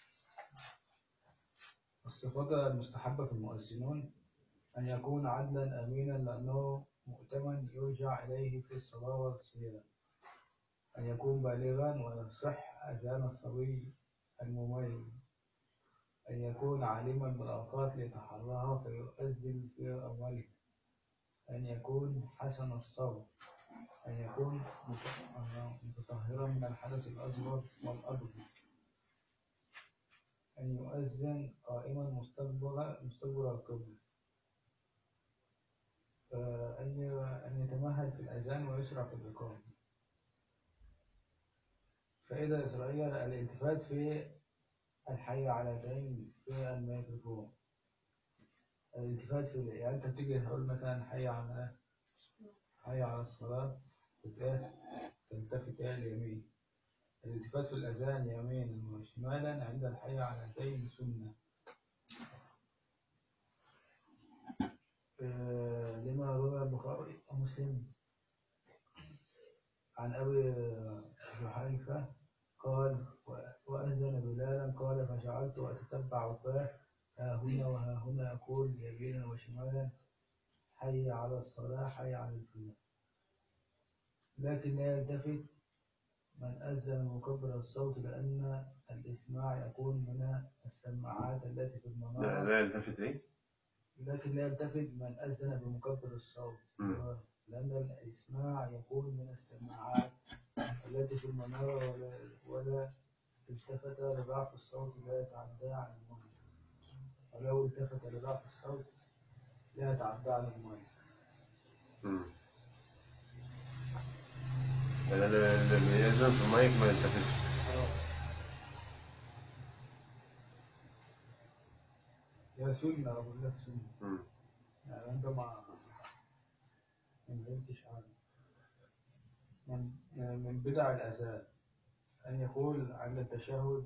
الصفات المستحبة في المؤذنون أن يكون عدلا أمينا لأنه مؤتمن يرجع إليه في الصلاة والصيام أن يكون بالغا ويصح أذان الصبي المميز أن يكون عالما بالأوقات ليتحراها فيؤذن في أوله أن يكون حسن الصوت أن يكون مت- متطهرا من الحدث الأصغر والأكبر أن يؤذن قائما مستقبل مستقبل القبلة آه، أن ي- أن يتمهل في الأذان ويسرع في الإقامة فإذا إسرائيل الالتفات في الحي على دين في الميكروفون الالتفات في يعني أنت بتيجي تقول مثلا حي على حي على الصلاة بت- تلتفت إلى اليمين الالتفات في الأذان يمينا وشمالا عند الحي على دين سنة آه، لما روى البخاري ومسلم عن أبي جحيفة قال وأذن بلالا قال فجعلت أتتبع فاه ها هنا وها هنا يقول يمينا وشمالا حي على الصلاة حي على الفلاح لكن لا يلتفت من أذن مكبر الصوت لأن الإسماع يكون من السماعات التي في لا المنارة لا يلتفت إيه؟ لكن لا يلتفت من أذن بمكبر الصوت مم. لأن الإسماع يكون من السماعات التي في المنارة ولا, ولا التفت لضعف الصوت لا يتعدى عن المنع ولو التفت لضعف الصوت لا يتعدى عن المنع مم. يعني اللي اللي بيأذن في المايك ما يلتفتش يا سنة أقول لك سنة مم. يعني أنت ما ما نمتش عنه من من بدع الأذان أن يقول عند التشهد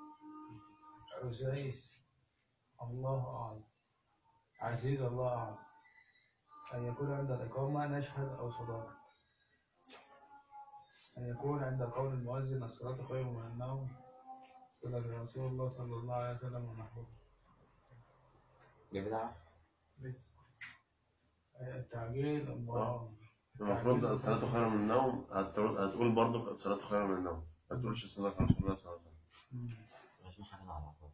عزيز الله أعظم عزيز الله أعظم أن يكون عند الإقامة نشهد أو صلاة أن يكون عند قول المؤذن الصلاة خير من النوم صلى رسول الله صلى الله عليه وسلم ونحوه دي بدعة التعجيل الله المفروض الصلاة خير من النوم هتقول هتقول برضه الصلاة خير من النوم ما تقولش الصلاة خير من النوم صلى الله عليه وسلم. مش حاجة على طول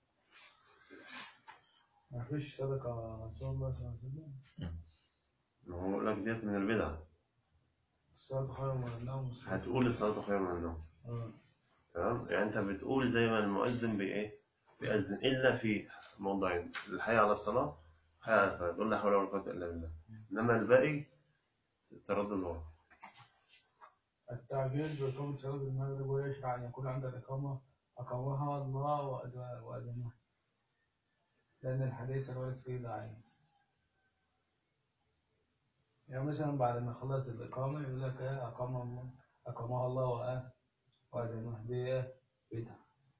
ما فيش صدقة رسول الله صلى الله عليه وسلم ما هو بيقول لك ديت من البدع الصلاة خير من النوم والصلاة- هتقول الصلاة خير من النوم آه. تمام يعني انت بتقول زي ما المؤذن بايه بيأذن الا في موضعين الحي على الصلاة الحي على الفلاح تقول لا حول ولا قوة الا بالله انما الباقي تردد ورا التعجيل بقول صلاة المغرب ويشرع أن يكون عند الإقامة أقامها الله وأد- وأذنها لأن الحديث الوارد فيه ضعيف يعني مثلا بعد ما خلص الإقامة يقول لك إيه أقام الله أقامها الله وأ- وأذنها دي إيه بدعة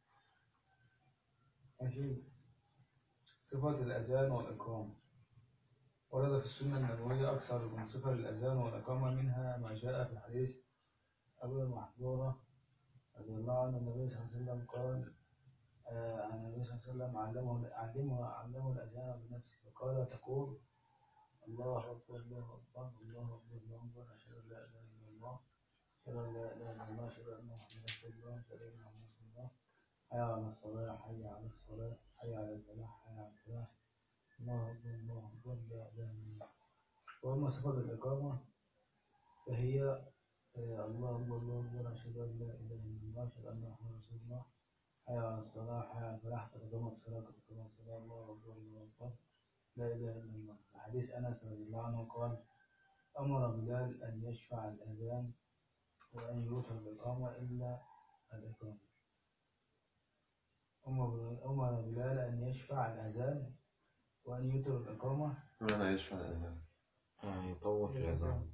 ماشي صفة الأذان والإقامة ورد في السنة النبوية أكثر من صفة للأذان والإقامة منها ما جاء في الحديث أبو المحظورة رضي الله عنه النبي صلى الله عليه وسلم قال آه، عن النبي صلى الله عليه وسلم علمه علمه علمه الأذان بنفسه فقال تقول الله أكبر الله أكبر الله أكبر الله أكبر أشهد أن لا إله إلا الله أشهد أن لا إله إلا الله أشهد أن محمدا رسول الله أشهد أن محمدا رسول الله حي على الصلاة حي على الصلاة حي على الفلاح حي على الفلاح الله أكبر الله أكبر لا إله إلا الله وأما صفة الإقامة فهي آه، الله أكبر الله أكبر أشهد أن لا إله إلا الله أشهد أن محمدا رسول الله حي على الصلاة حي على الفلاح قد قامت الصلاة قد قامت الصلاة الله أكبر الله أكبر لا إله إلا الله حديث أنس رضي الله عنه قال أمر بلال أن يشفع الأذان وأن يوتر الإقامة إلا الإقامة أمر أمر بلال أن يشفع الأذان وأن يوتر الإقامة أنا يشفع الأذان يعني يطول في الأذان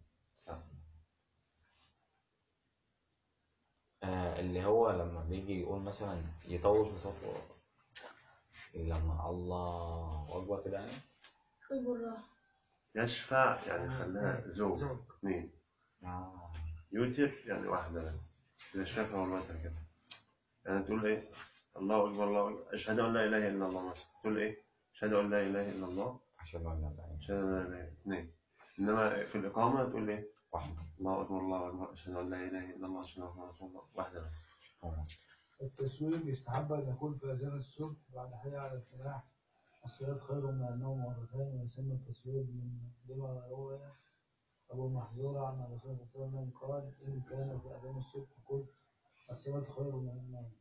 آه اللي هو لما بيجي يقول مثلا يطول في صفه لما الله أكبر كده يعني بالراحة يشفع يعني خلاها زوج زوج. اثنين آه. يوتر يعني واحدة بس إذا الشفع والوتر كده يعني تقول إيه الله أكبر الله أكبر أشهد أن لا إله إلا الله مثلا تقول إيه أشهد أن لا إله إلا الله عشان لا لا لا أشهد أن لا إله إلا اثنين إنما في الإقامة تقول إيه واحدة الله أكبر الله أكبر أشهد أن لا إله إلا الله أشهد أن محمدا رسول الله واحدة بس آه. التسويب يستحب أن يكون في أذان الصبح بعد حي على الفلاح الصلاة خير من النوم مرتين ويسمى التسويب من لما روى أبو محذور عن الرسول صلى الله عليه وسلم قال إن كان في أذان الصبح قل الصلاة خير من النوم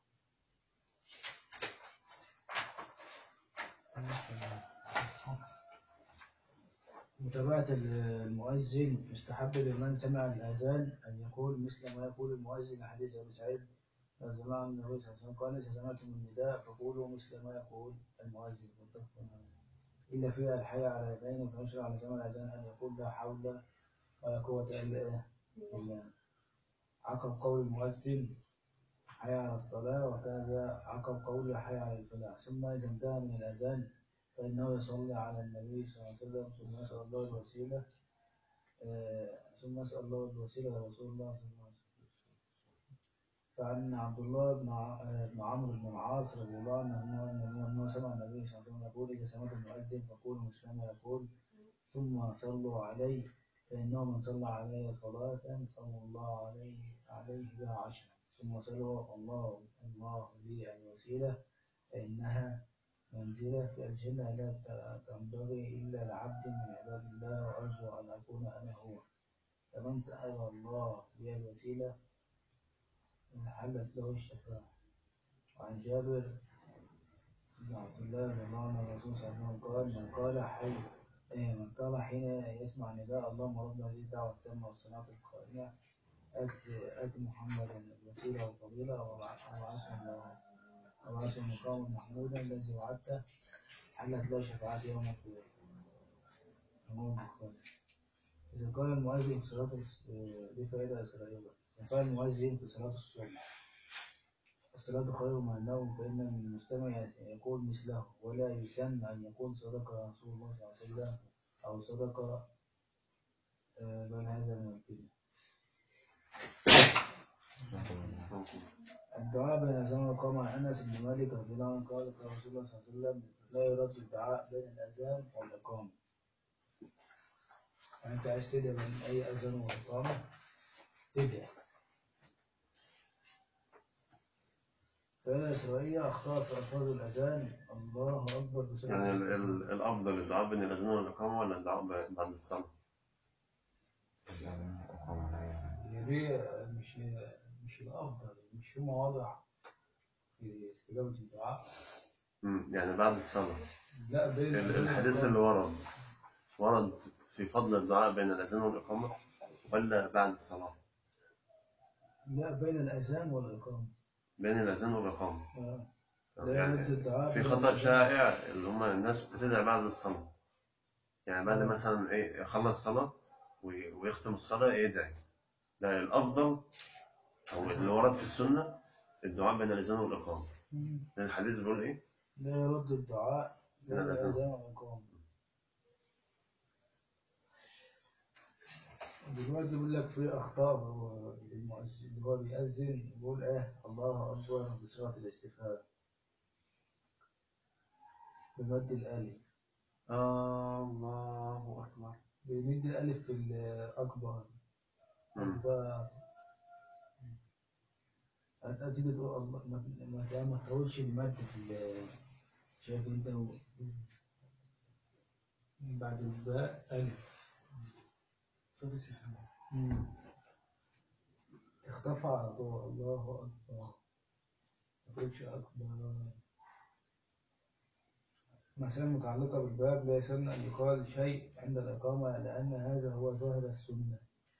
متابعة المؤذن يستحب لمن سمع الأذان أن يقول مثل ما يقول المؤذن حديث أبي سعيد رضي الله عنه النبي صلى الله عليه وسلم قال إذا سمعتم النداء فقولوا مثل ما يقول المؤذن متفق عليه إلا فيها الحي على يدين فيشرع لسمع الأذان أن يقول لا حول ولا قوة إلا بالله عقب قول المؤذن حي على الصلاة وكذا عقب قول حي على الفلاح ثم إذا انتهى من الأذان فإنه يصلي على النبي صلى الله عليه وسلم ثم يسأل الله الوسيلة آه، ثم يسأل الله الوسيلة لرسول الله صلى الله عليه وسلم فعن عبد الله بن ع- آه، بن عمرو بن العاص رضي الله عنه أنه أنه أنه سمع النبي صلى الله عليه وسلم يقول إذا سمعت المؤذن فقولوا مثل ما يقول ثم صلوا عليه فإنه من صلى عليه صلاة صلى الله عليه عليه بها عشرة ثم صلوا الله الله لي الوسيلة فإنها منزلة في الجنة لا ت- تنبغي إلا لعبد من عباد الله وأرجو أن أكون أنا هو فمن سأل الله لي الوسيلة حلت له الشفاعة وعن جابر بن عبد الله رضي الله عنه الرسول صلى الله عليه وسلم قال من قال حي إيه، من قال حين يسمع نداء اللهم رب هذه الدعوة التامة والصلاة القائمة آت آت محمدا الوسيلة والفضيلة وابعثه وابعثه مقاما محمودا الذي وعدته حلت له شفاعة يوم القيامة رواه البخاري إذا قال المؤذن في صلاة الص- آه، دي فائدة إسرائيلية إذا قال المؤذن في صلاة الصبح الصلاة خير من النوم فإن المستمع يقول مثله ولا يسن أن يقول صدق رسول الله صلى الله عليه وسلم أو صدق آه، بل هذا من الكذب الدعاء بين الأذان والإقامة عن أنس بن مالك رضي الله عنه قال قال رسول الله صلى الله عليه وسلم لا يرد الدعاء بين الأذان والإقامة يعني أنت عايز تدعي بين أي أذان وإقامة تدعي فإن إسرائيل أخطأ في ألفاظ الأذان الله أكبر بسبب يعني ال- الاستقامة. ال- الأفضل الدعاء بين الأذان والإقامة ولا الدعاء ب- بعد الصلاة؟ الأذان والإقامة عليها. هي دي مش مش الأفضل مش في مواضع في استجابة الدعاء مم. يعني بعد الصلاة لا بين ال- الأذان الحديث اللي ورد ورد في فضل الدعاء بين الأذان والإقامة ولا بعد الصلاة؟ لا بين الأذان والإقامة بين الأذان والإقامة آه. لا يرد الدعاء في بين خطأ الأذان شائع اللي هم الناس بتدعي بعد الصلاة يعني بعد آه. مثلا إيه يخلص صلاة وي- ويختم الصلاة يدعي لا الأفضل أو اللي ورد في السنة الدعاء بين الأذان والإقامة مم. لأن الحديث بيقول إيه؟ لا يرد الدعاء بين بين الأذان. الأذان والإقامة دلوقتي بيقول لك في أخطاء هو المؤذن اللي هو بيأذن بيقول إيه الله أكبر بصيغة الاستفهام بمد الألف الله أكبر بيمد الألف في الأكبر مم. أكبر أنت تيجي تقول الله ما ما ما تقولش المد في ال- شايف أنت و- بعد الباء ألف صوت السحاب مم. اختفى على طول الله أكبر ما تقولش أكبر مسائل متعلقة بالباب لا يسن أن يقال شيء عند الإقامة لأن هذا هو ظاهر السنة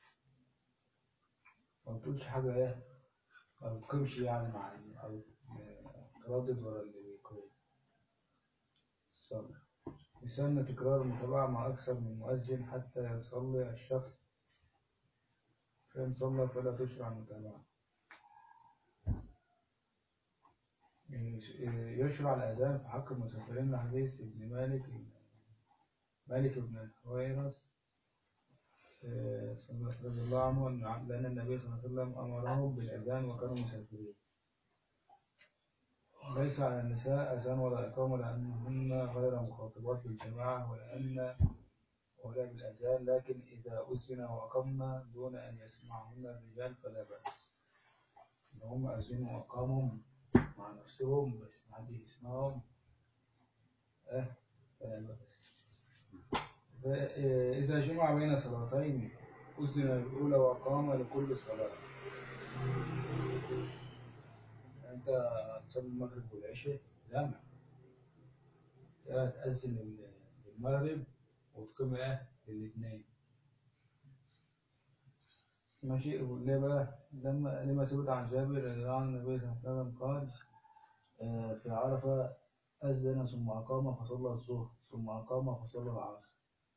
ما بتقولش حاجة إيه ما بتقيمش يعني مع ال- أو تردد ورا اللي بيقيم الصلاة يسن تكرار المتابعة مع أكثر من مؤذن حتى يصلي الشخص فإن صلى فلا تشرع المتابعة يشرع الأذان في حق المسافرين لحديث ابن مالك مالك بن الحويرث آه، رضي الله عنه أن- لأن النبي صلى الله عليه وسلم أمرهم بالأذان وكانوا مسافرين ليس على النساء أذان ولا إقامة لأنهن غير مخاطبات بالجماعة ولأن ولا بالأذان لكن إذا أذن وأقمنا دون أن يسمعهن الرجال فلا بأس إن هم أذنوا وأقاموا مع نفسهم بس ما حد يسمعهم أه فلا بأس فإذا جمع بين صلاتين أذن الأولى وأقام لكل صلاة يعني أنت تصلي المغرب والعشاء جمع تأذن لل- للمغرب وتقيم إيه للاثنين ماشي ليه بقى لما لما ثبت عن جابر رضي الله عنه النبي صلى الله عليه وسلم قال آه، في عرفة أذن ثم أقام فصلى الظهر ثم أقام فصلى العصر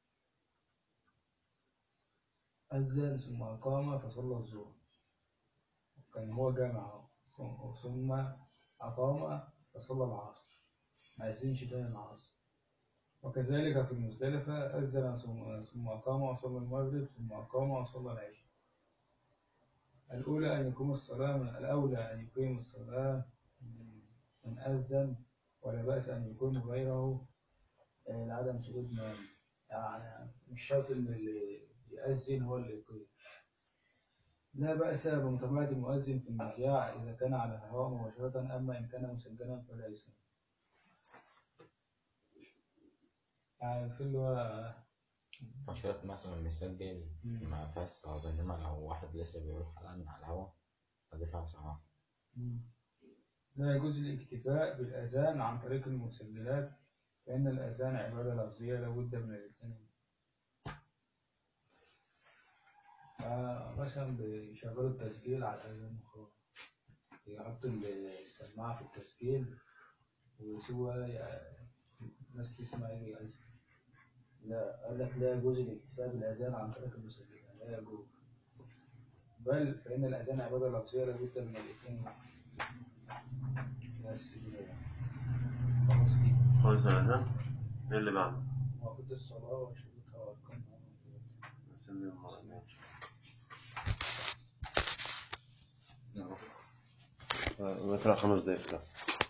أذن ثم أقام فصلى الظهر كان هو جامع أهو. ثم أقام فصلى العصر ما أذنش تاني العصر وكذلك في المزدلفة أذن ثم- ثم أقام وصلى المغرب ثم أقام وصلى العشاء الأولى أن يقيم الصلاة من الأولى أن يقيم الصلاة من أذن ولا بأس أن يكون غيره آه، لعدم سجود مانع يعني مش شرط إن اللي يأذن هو اللي يقيم لا بأس بمتابعة المؤذن في المذياع إذا كان على الهواء مباشرة أما إن كان مسجلا فلا يسن يعني في اللي هو ماتشات مثلا مسجل مم. ما فيهاش صعوبة إنما لو واحد لسه بيروح الآن على الهوا فدي فيها صعوبة لا يجوز الاكتفاء بالأذان عن طريق المسجلات فإن الأذان عبادة لفظية لابد من الاثنين آه، مثلا بيشغلوا التسجيل على الأذان وخلاص يحطوا السماعة في التسجيل ويسيبوها ي- الناس تسمع يجي يأذن لا قال لك لا يجوز الاكتفاء بالأذان عن طريق المسجلات لا يجوز بل فإن الأذان عبادة لفظية لابد من الاثنين بس كده. خلاص كده خالص الأذان إيه اللي بعده؟ وقت الصلاة وشروطها وأركانها نسلم المرة الجاية إن شاء الله. آه، نقرأ خمس دقايق كده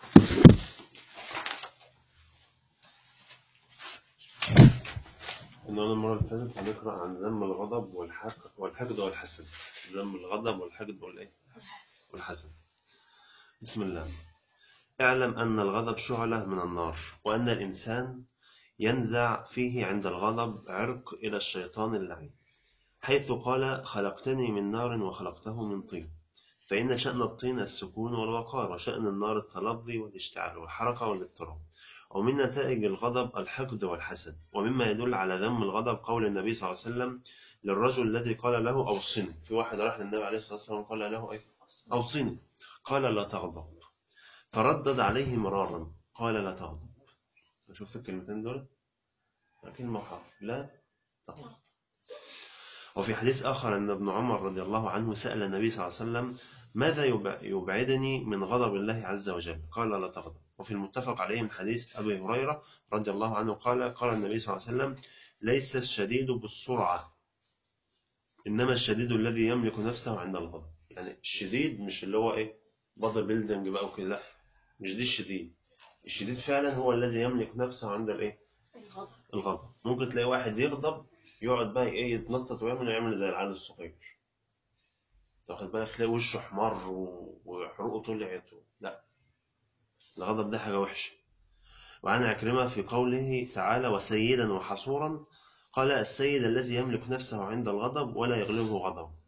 إن أنا المرة اللي فاتت هنقرأ عن ذم الغضب والحقد والحقد والحسد ذم الغضب والحقد والإيه؟ والحسد بسم الله اعلم أن الغضب شعلة من النار وأن الإنسان ينزع فيه عند الغضب عرق إلى الشيطان اللعين حيث قال خلقتني من نار وخلقته من طين فإن شأن الطين السكون والوقار وشأن النار التلظي والاشتعال والحركة والاضطراب ومن نتائج الغضب الحقد والحسد ومما يدل على ذم الغضب قول النبي صلى الله عليه وسلم للرجل الذي قال له أوصني في واحد راح للنبي عليه الصلاة والسلام قال له إيه؟ أوصني قال لا تغضب فردد عليه مرارا قال لا تغضب شوف الكلمتين دول كلمة وحرف لا تغضب وفي حديث آخر أن ابن عمر رضي الله عنه سأل النبي صلى الله عليه وسلم ماذا يبع- يبعدني من غضب الله عز وجل قال لا تغضب وفي المتفق عليه من حديث أبي هريرة رضي الله عنه قال قال النبي صلى الله عليه وسلم ليس الشديد بالسرعة إنما الشديد الذي يملك نفسه عند الغضب يعني الشديد مش اللي هو إيه بادر بيلدنج بقى وكده لا مش دي الشديد الشديد فعلا هو الذي يملك نفسه عند الإيه الغضب الغضب ممكن تلاقي واحد يغضب يقعد بقى ايه يتنطط ويعمل يعمل زي العيال الصغير تاخد بالك تلاقي وشه احمر و- وحروقه طلعت و... لا الغضب ده حاجة وحشة وعن عكرمة في قوله تعالى وسيدا وحصورا قال السيد الذي يملك نفسه عند الغضب ولا يغلبه غضب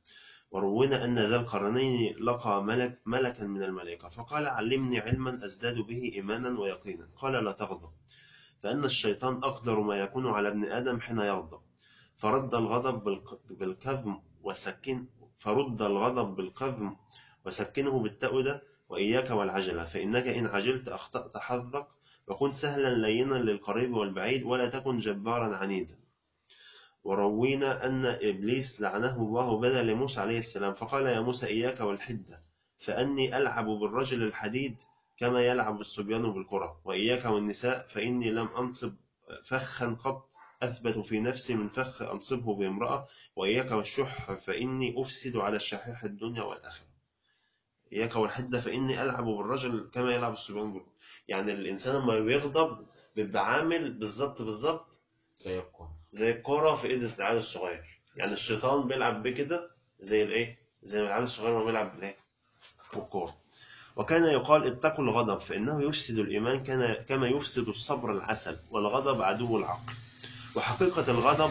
وروينا أن ذا القرنين لقى ملك ملكا من الملائكة فقال علمني علما أزداد به إيمانا ويقينا قال لا تغضب فإن الشيطان أقدر ما يكون على ابن آدم حين يغضب فرد الغضب بالق- بالكظم وسكن فرد الغضب بالكظم وسكنه بالتأودة وإياك والعجلة فإنك إن عجلت أخطأت حظك وكن سهلا لينا للقريب والبعيد ولا تكن جبارا عنيدا وروينا أن إبليس لعنه الله بدا لموسى عليه السلام فقال يا موسى إياك والحدة فأني ألعب بالرجل الحديد كما يلعب الصبيان بالكرة وإياك والنساء فإني لم أنصب فخا قط أثبت في نفسي من فخ أنصبه بامرأة وإياك والشح فإني أفسد على الشحيح الدنيا والآخرة إياك والحدة فإني ألعب بالرجل كما يلعب الصبيان بالكرة يعني الإنسان لما بيغضب بيبقى عامل بالظبط بالظبط زي الكورة زي الكورة في ايد العيال الصغير يعني الشيطان بيلعب بيه كده زي الايه زي العيال الصغير ما بيلعب بالايه بالكورة وكان يقال اتقوا الغضب فإنه يفسد الإيمان كان كما يفسد الصبر العسل والغضب عدو العقل وحقيقة الغضب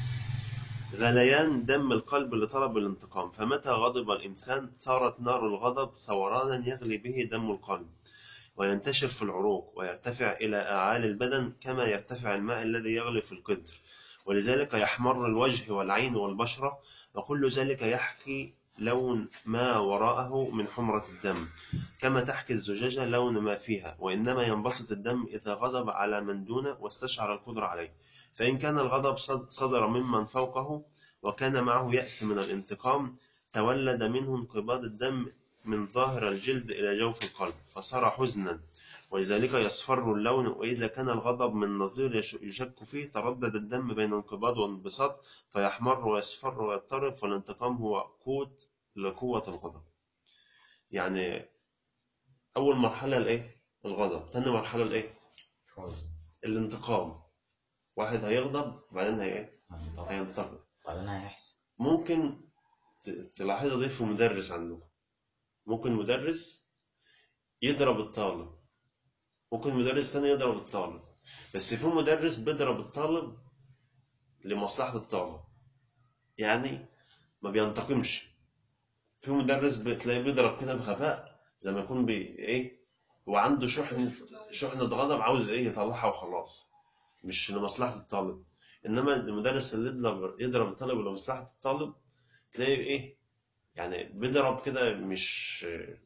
غليان دم القلب لطلب الانتقام فمتى غضب الإنسان ثارت نار الغضب ثورانا يغلي به دم القلب وينتشر في العروق ويرتفع إلى أعالي البدن كما يرتفع الماء الذي يغلي في القدر ولذلك يحمر الوجه والعين والبشرة وكل ذلك يحكي لون ما وراءه من حمرة الدم كما تحكي الزجاجة لون ما فيها وإنما ينبسط الدم إذا غضب على من دونه واستشعر القدرة عليه فإن كان الغضب صد- صدر ممن فوقه وكان معه يأس من الانتقام تولد منه انقباض الدم من ظاهر الجلد إلى جوف القلب فصار حزنا ولذلك يصفر اللون وإذا كان الغضب من نظير يش- يشك فيه تردد الدم بين انقباض وانبساط فيحمر ويصفر ويضطرب فالانتقام هو قوت لقوة الغضب يعني أول مرحلة الإيه؟ الغضب تاني مرحلة الإيه؟ حزن الانتقام واحد هيغضب وبعدين هي إيه؟ هينطق هينتقم بعدين هيحسن ممكن ت- تلاحظها دي في مدرس عندكم ممكن مدرس يضرب الطالب ممكن مدرس تاني يضرب الطالب بس في مدرس بيضرب الطالب لمصلحة الطالب يعني ما بينتقمش في مدرس بتلاقيه بيضرب كده بغباء زي ما يكون بي ايه وعنده شحنة شحنة غضب عاوز ايه يطلعها وخلاص مش لمصلحة الطالب انما المدرس اللي يضرب يضرب الطالب لمصلحة الطالب تلاقيه ايه يعني بيضرب كده مش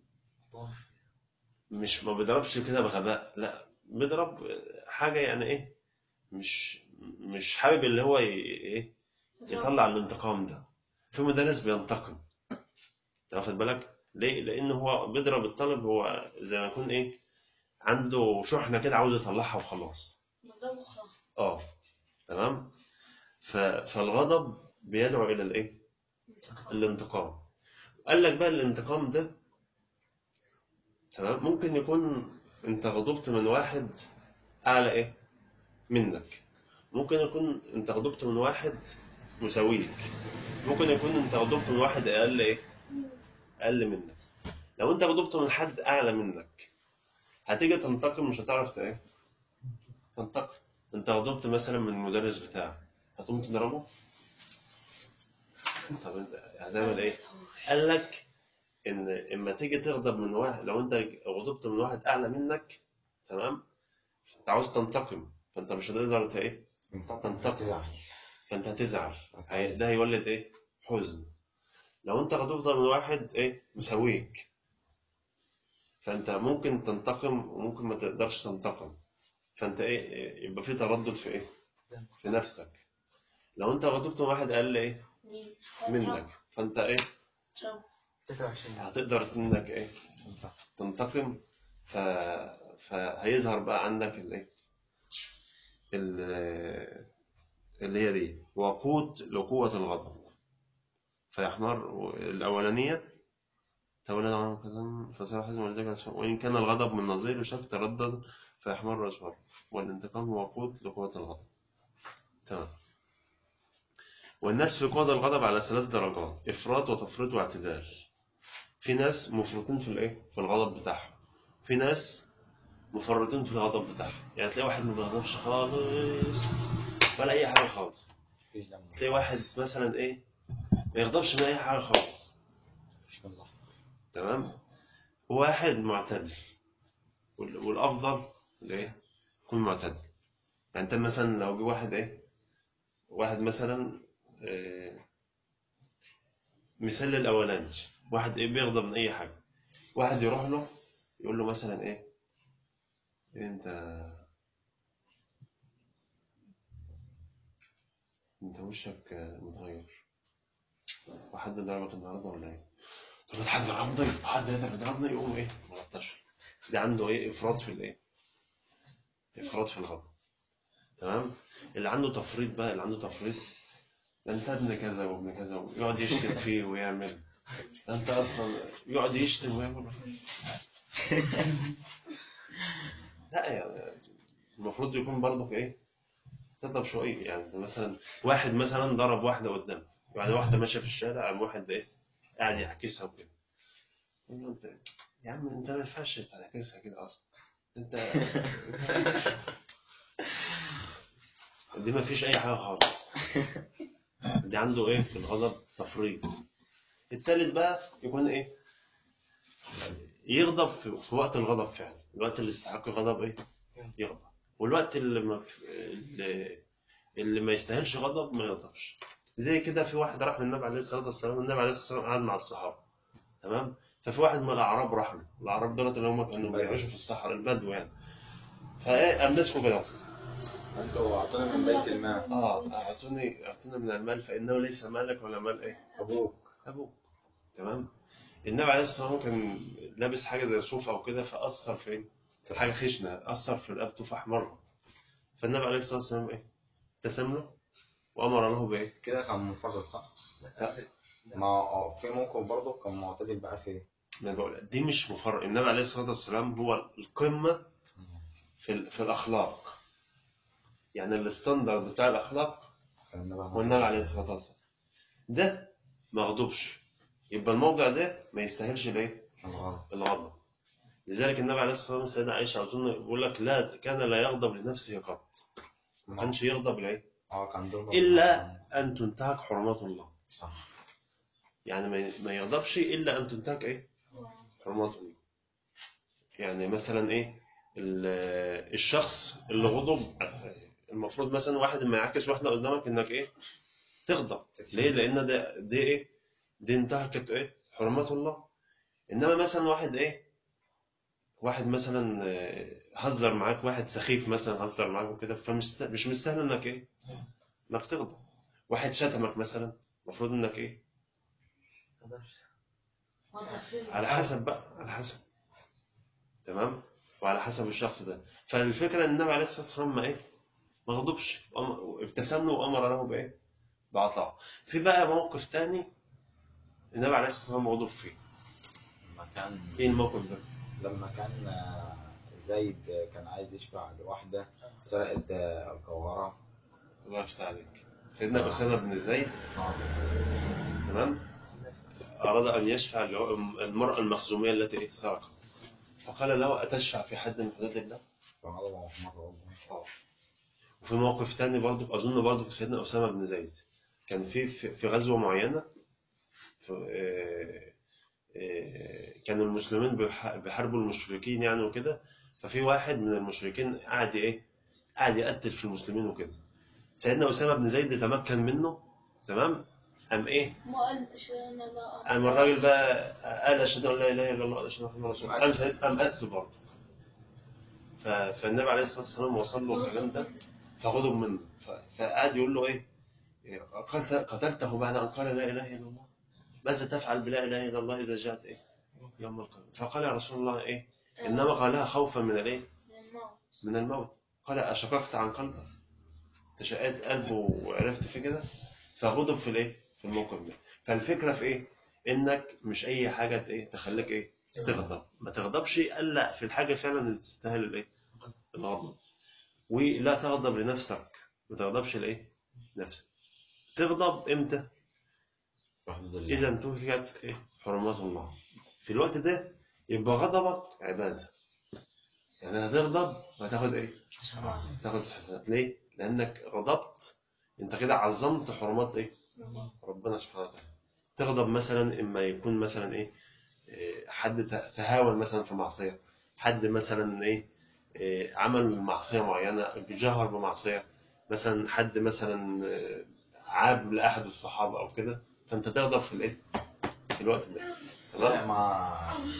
مش ما بيضربش كده بغباء لا بيضرب حاجة يعني ايه مش مش حابب اللي هو ي- ايه يطلع الانتقام ده في مدرس بينتقم انت واخد بالك ليه لان هو بيضرب الطالب هو زي ما يكون ايه عنده شحنة كده عاوز يطلعها وخلاص مضربه خلاص اه تمام ف... فالغضب بيدعو الى الايه الانتقام قال لك بقى الانتقام ده تمام ممكن يكون انت غضبت من واحد اعلى ايه منك ممكن يكون انت غضبت من واحد مساويك ممكن يكون انت غضبت من واحد اقل ايه اقل منك لو انت غضبت من حد اعلى منك هتيجي تنتقم مش هتعرف ت- ايه تنتقم انت غضبت مثلا من المدرس بتاعك هتقوم تضربه طب انت هتعمل ايه قال لك ان اما تيجي تغضب من واحد لو انت غضبت من واحد اعلى منك تمام انت عاوز تنتقم فانت مش هتقدر ت- ايه تنتقم تزعل فانت هتزعل هي- ده هيولد ايه حزن لو انت غضبت من واحد ايه مساويك فانت ممكن تنتقم وممكن ما تقدرش تنتقم فانت ايه إيه، يبقى في تردد في ايه في نفسك لو انت غضبت من واحد اقل ايه مين منك فانت ايه ترامب 23 هتقدر انك ايه تنتقم ف... فهيظهر بقى عندك الايه ال- اللي هي دي وقود لقوة الغضب فيحمر الأولانية تولد عنه كلام فصار حزم ولذلك أسفل وإن كان الغضب من نظير شك تردد فيحمر أسفل والانتقام هو وقود لقوة الغضب تمام والناس في قوة الغضب على ثلاث درجات إفراط وتفريط واعتدال في ناس مفرطين في الإيه في الغضب بتاعهم في ناس مفرطين في الغضب بتاعهم يعني تلاقي واحد ما بيغضبش خالص ولا أي حاجة خالص مفيش دم تلاقي واحد مثلا ايه ما يغضبش من اي حاجه خالص مش الله تمام واحد معتدل وال- والافضل الايه يكون معتدل يعني انت مثلا لو جه واحد ايه واحد مثلا آه، مثال الاولاني واحد ايه بيغضب من اي حاجه واحد يروح له يقول له مثلا ايه إيه انت انت وشك آه، متغير وحد ضربك النهارده ولا ايه؟ طب حد ضربني حد يقدر يضربني يقوم ايه؟ ملطشه ده عنده ايه؟ افراط في الايه؟ افراط في الغضب تمام؟ اللي عنده تفريط بقى اللي عنده تفريط ده انت ابن كذا وابن كذا ويقعد يشتم فيه ويعمل ده انت اصلا يقعد يشتم ويعمل لا يعني المفروض يكون برضك ايه؟ تضرب شويه يعني انت مثلا واحد مثلا ضرب واحده قدامك يعني واحده ماشيه في الشارع قام واحد ايه؟ قاعد يعكسها وكده يقول له انت يا عم انت ما ينفعش تعكسها كده اصلا انت دي ما فيش اي حاجه خالص دي عنده ايه في الغضب تفريط التالت بقى يكون ايه يغضب في, في وقت الغضب فعلا الوقت اللي يستحق غضب ايه يغضب والوقت اللي ما اللي, اللي ما يستاهلش غضب ما يغضبش زي كده في واحد راح للنبي عليه الصلاه والسلام النبي عليه الصلاه والسلام قعد مع الصحابه تمام ففي واحد من الاعراب راح له الاعراب دولت اللي هم كانوا البدو. بيعيشوا في الصحراء البدو يعني فايه قام مسكوا كده انتوا اعطونا من بيت الماء اه اعطوني اعطونا من المال فانه ليس مالك ولا مال ايه ابوك ابوك تمام النبي عليه الصلاه والسلام كان لابس حاجه زي صوف او كده فاثر في ايه حاجه خشنه اثر في رقبته فاحمرت فالنبي عليه الصلاه والسلام ايه ابتسم له وامر له بايه كده كان منفرد صح؟ لا. ما هو في موقف برضه كان معتدل بقى في ما بقول دي مش مفرق النبي عليه الصلاه والسلام هو القمه في ال- في الاخلاق يعني الستاندرد بتاع الاخلاق هو النبي عليه الصلاه والسلام ده ما غضبش يبقى الموضع ده ما يستاهلش الايه الغلط الغضب لذلك النبي عليه الصلاه والسلام سيدنا عائشه اظن بيقول لك لا كان لا يغضب لنفسه قط ما كانش يغضب لايه اه كان دول الا ان تنتهك حرمات الله صح يعني ما ما يغضبش الا ان تنتهك ايه حرمات الله يعني مثلا ايه ال- الشخص اللي غضب المفروض مثلا واحد ما يعكس واحده قدامك انك ايه تغضب ليه لان ده دي ايه دي انتهكت ايه حرمات الله انما مثلا واحد ايه واحد مثلا آه، هزر معاك واحد سخيف مثلا هزر معاك وكده فمش مش مستاهل انك ايه انك تغضب واحد شتمك مثلا المفروض انك ايه على حسب بقى على حسب تمام وعلى حسب الشخص ده فالفكره ان النبي عليه الصلاه والسلام ما ايه ما غضبش وأم- ابتسم له وامر له بايه بعطاء في بقى موقف تاني النبي عليه الصلاه والسلام غضب فيه لما كان ايه الموقف ده لما كان آه، زيد آه، كان عايز يشفع لواحدة سرقت آه، الجوهرة الله يفتح عليك سيدنا اسامه بن زيد اه تمام اراد ان يشفع له- المراه المخزوميه التي إيه سرقت فقال له اتشفع في حد من حدود الله فغضب في مرة برضه آه. وفي موقف تاني برضو أظن برضو سيدنا أسامة بن زيد كان في في في غزوة معينة في آه، آه، كان المسلمين بيح- بيحاربوا المشركين يعني وكده ففي واحد من المشركين قاعد إيه قاعد يقتل في المسلمين وكده سيدنا أسامة بن زيد تمكن منه تمام قام إيه ما قال أشهد أن لا قام الراجل بقى قال أشهد أن لا إله إلا الله وأشهد أن محمدا رسول الله قام سيد- قام قتله برضه ف- فالنبي عليه الصلاة والسلام وصل له الكلام ده فغضب منه ف- فقعد يقول له ايه إيه، قتلت قتلته بعد ان قال لا اله الا الله ماذا تفعل بلا اله الا الله اذا جاءت ايه يوم القيامه فقال يا رسول الله ايه انما قالها خوفا من الايه من الموت من الموت قال اشققت عن قلبه تشققت قلبه وعرفت في كده فغضب في الايه في الموقف ده فالفكره في ايه انك مش اي حاجه ت- ايه تخليك ايه تغضب ما تغضبش الا في الحاجه فعلا اللي تستاهل الايه الغضب ولا تغضب لنفسك ما تغضبش لايه نفسك تغضب امتى في حدود الله اذا انتهكت ايه حرمات الله في الوقت ده يبقى غضبك عباده يعني هتغضب وهتاخد ايه تاخد حسنات ليه لانك غضبت انت كده عظمت حرمات ايه ربنا سبحانه وتعالى تغضب مثلا اما يكون مثلا ايه إيه، حد ت- تهاون مثلا في معصيه حد مثلا ايه إيه، عمل معصيه معينه بيجهر بمعصيه مثلا حد مثلا إيه، عاب لاحد الصحابه او كده فانت تغضب في الايه في الوقت ده لا تمام ما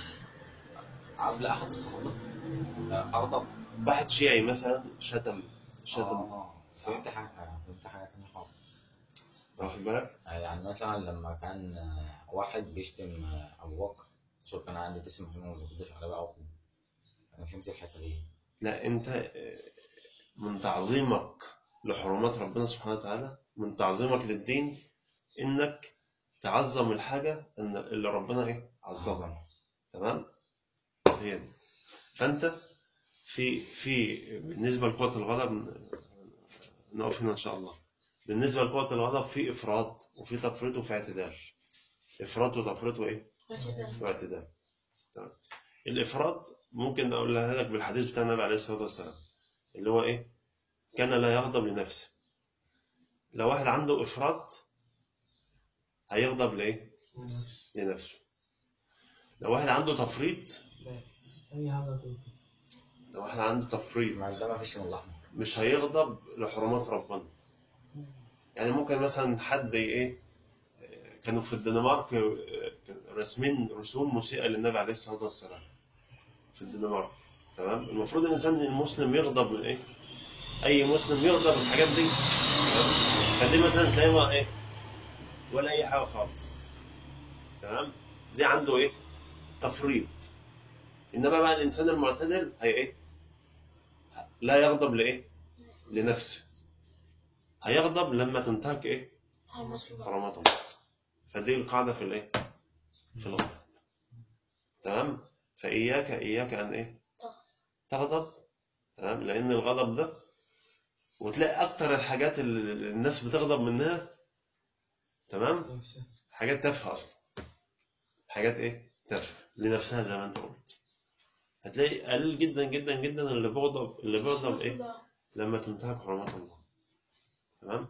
قبل احد الصحابه لا، اغضب واحد شيعي مثلا شتم شتم آه، فهمت حاجه فهمت حاجه تانية خالص واخد بالك يعني مثلا لما كان آه، واحد بيشتم آه، ابو بكر الرسول كان عنده تسمع منه ما بيردش عليه بقى وكده. انا فهمت الحته دي لا انت آه، من تعظيمك لحرمات ربنا سبحانه وتعالى من تعظيمك للدين انك تعظم الحاجه ان اللي ربنا ايه عظمها تمام هي دي فانت في في بالنسبه لقوه الغضب نقف هنا ان شاء الله بالنسبه لقوه الغضب في افراط وفي تفريط وفي اعتدال افراط وتفريط وايه واعتدال تمام الافراط ممكن اقولها لك بالحديث بتاع النبي عليه الصلاه والسلام اللي هو ايه كان لا يغضب لنفسه لو واحد عنده افراط هيغضب لايه لنفسه لو واحد عنده تفريط أي حاجة تقول لو واحد عنده تفريط ما ده ما فيش من الاحمر مش هيغضب لحرمات ربنا يعني ممكن مثلا حد ايه كانوا في الدنمارك آه، راسمين رسوم مسيئة للنبي عليه الصلاة والسلام في الدنمارك تمام المفروض الإنسان المسلم يغضب من إيه أي مسلم يغضب من الحاجات دي تمام فدي مثلا تلاقيها إيه ولا أي حاجة خالص تمام دي عنده إيه تفريط إنما بقى الإنسان المعتدل هي إيه لا يغضب لإيه لنفسه هيغضب لما تنتهك إيه حرمات الله فدي القاعدة في الإيه في الغضب تمام فإياك إياك أن إيه تغضب تمام لأن الغضب ده وتلاقي أكتر الحاجات اللي الناس بتغضب منها تمام حاجات تافهة أصلا حاجات إيه تافهة لنفسها زي ما أنت قلت هتلاقي قليل جدا جدا جدا اللي بيغضب اللي بيغضب إيه لما تنتهك حرمات الله تمام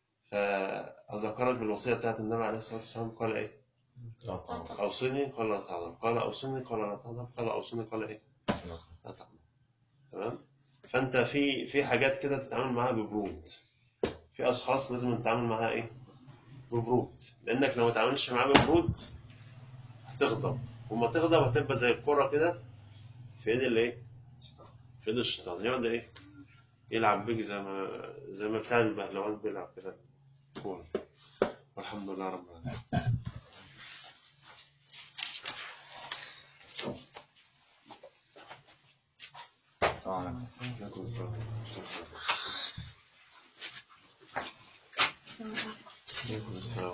فأذكرك بالوصية بتاعت النبي عليه الصلاة والسلام قال إيه أوصني قال لا تغضب قال أوصني قال لا تغضب قال أوصني قال إيه لا تغضب تمام فأنت في في حاجات كده تتعامل معاها ببرود في أشخاص لازم تتعامل معاها إيه ببرود لأنك لو ما تعاملش معاه ببرود هتغضب وما تغضب هتبقى زي الكرة كده في إيد الإيه في إيد الشيطان يقعد إيه يلعب بيك زي ما زي ما بتاع البهلوان بيلعب كده كورة والحمد لله رب العالمين طبعا عليكم السلام عليكم السلام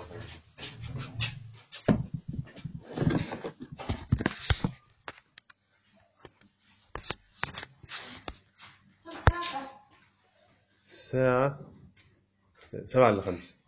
الساعة سبعة إلا خمسة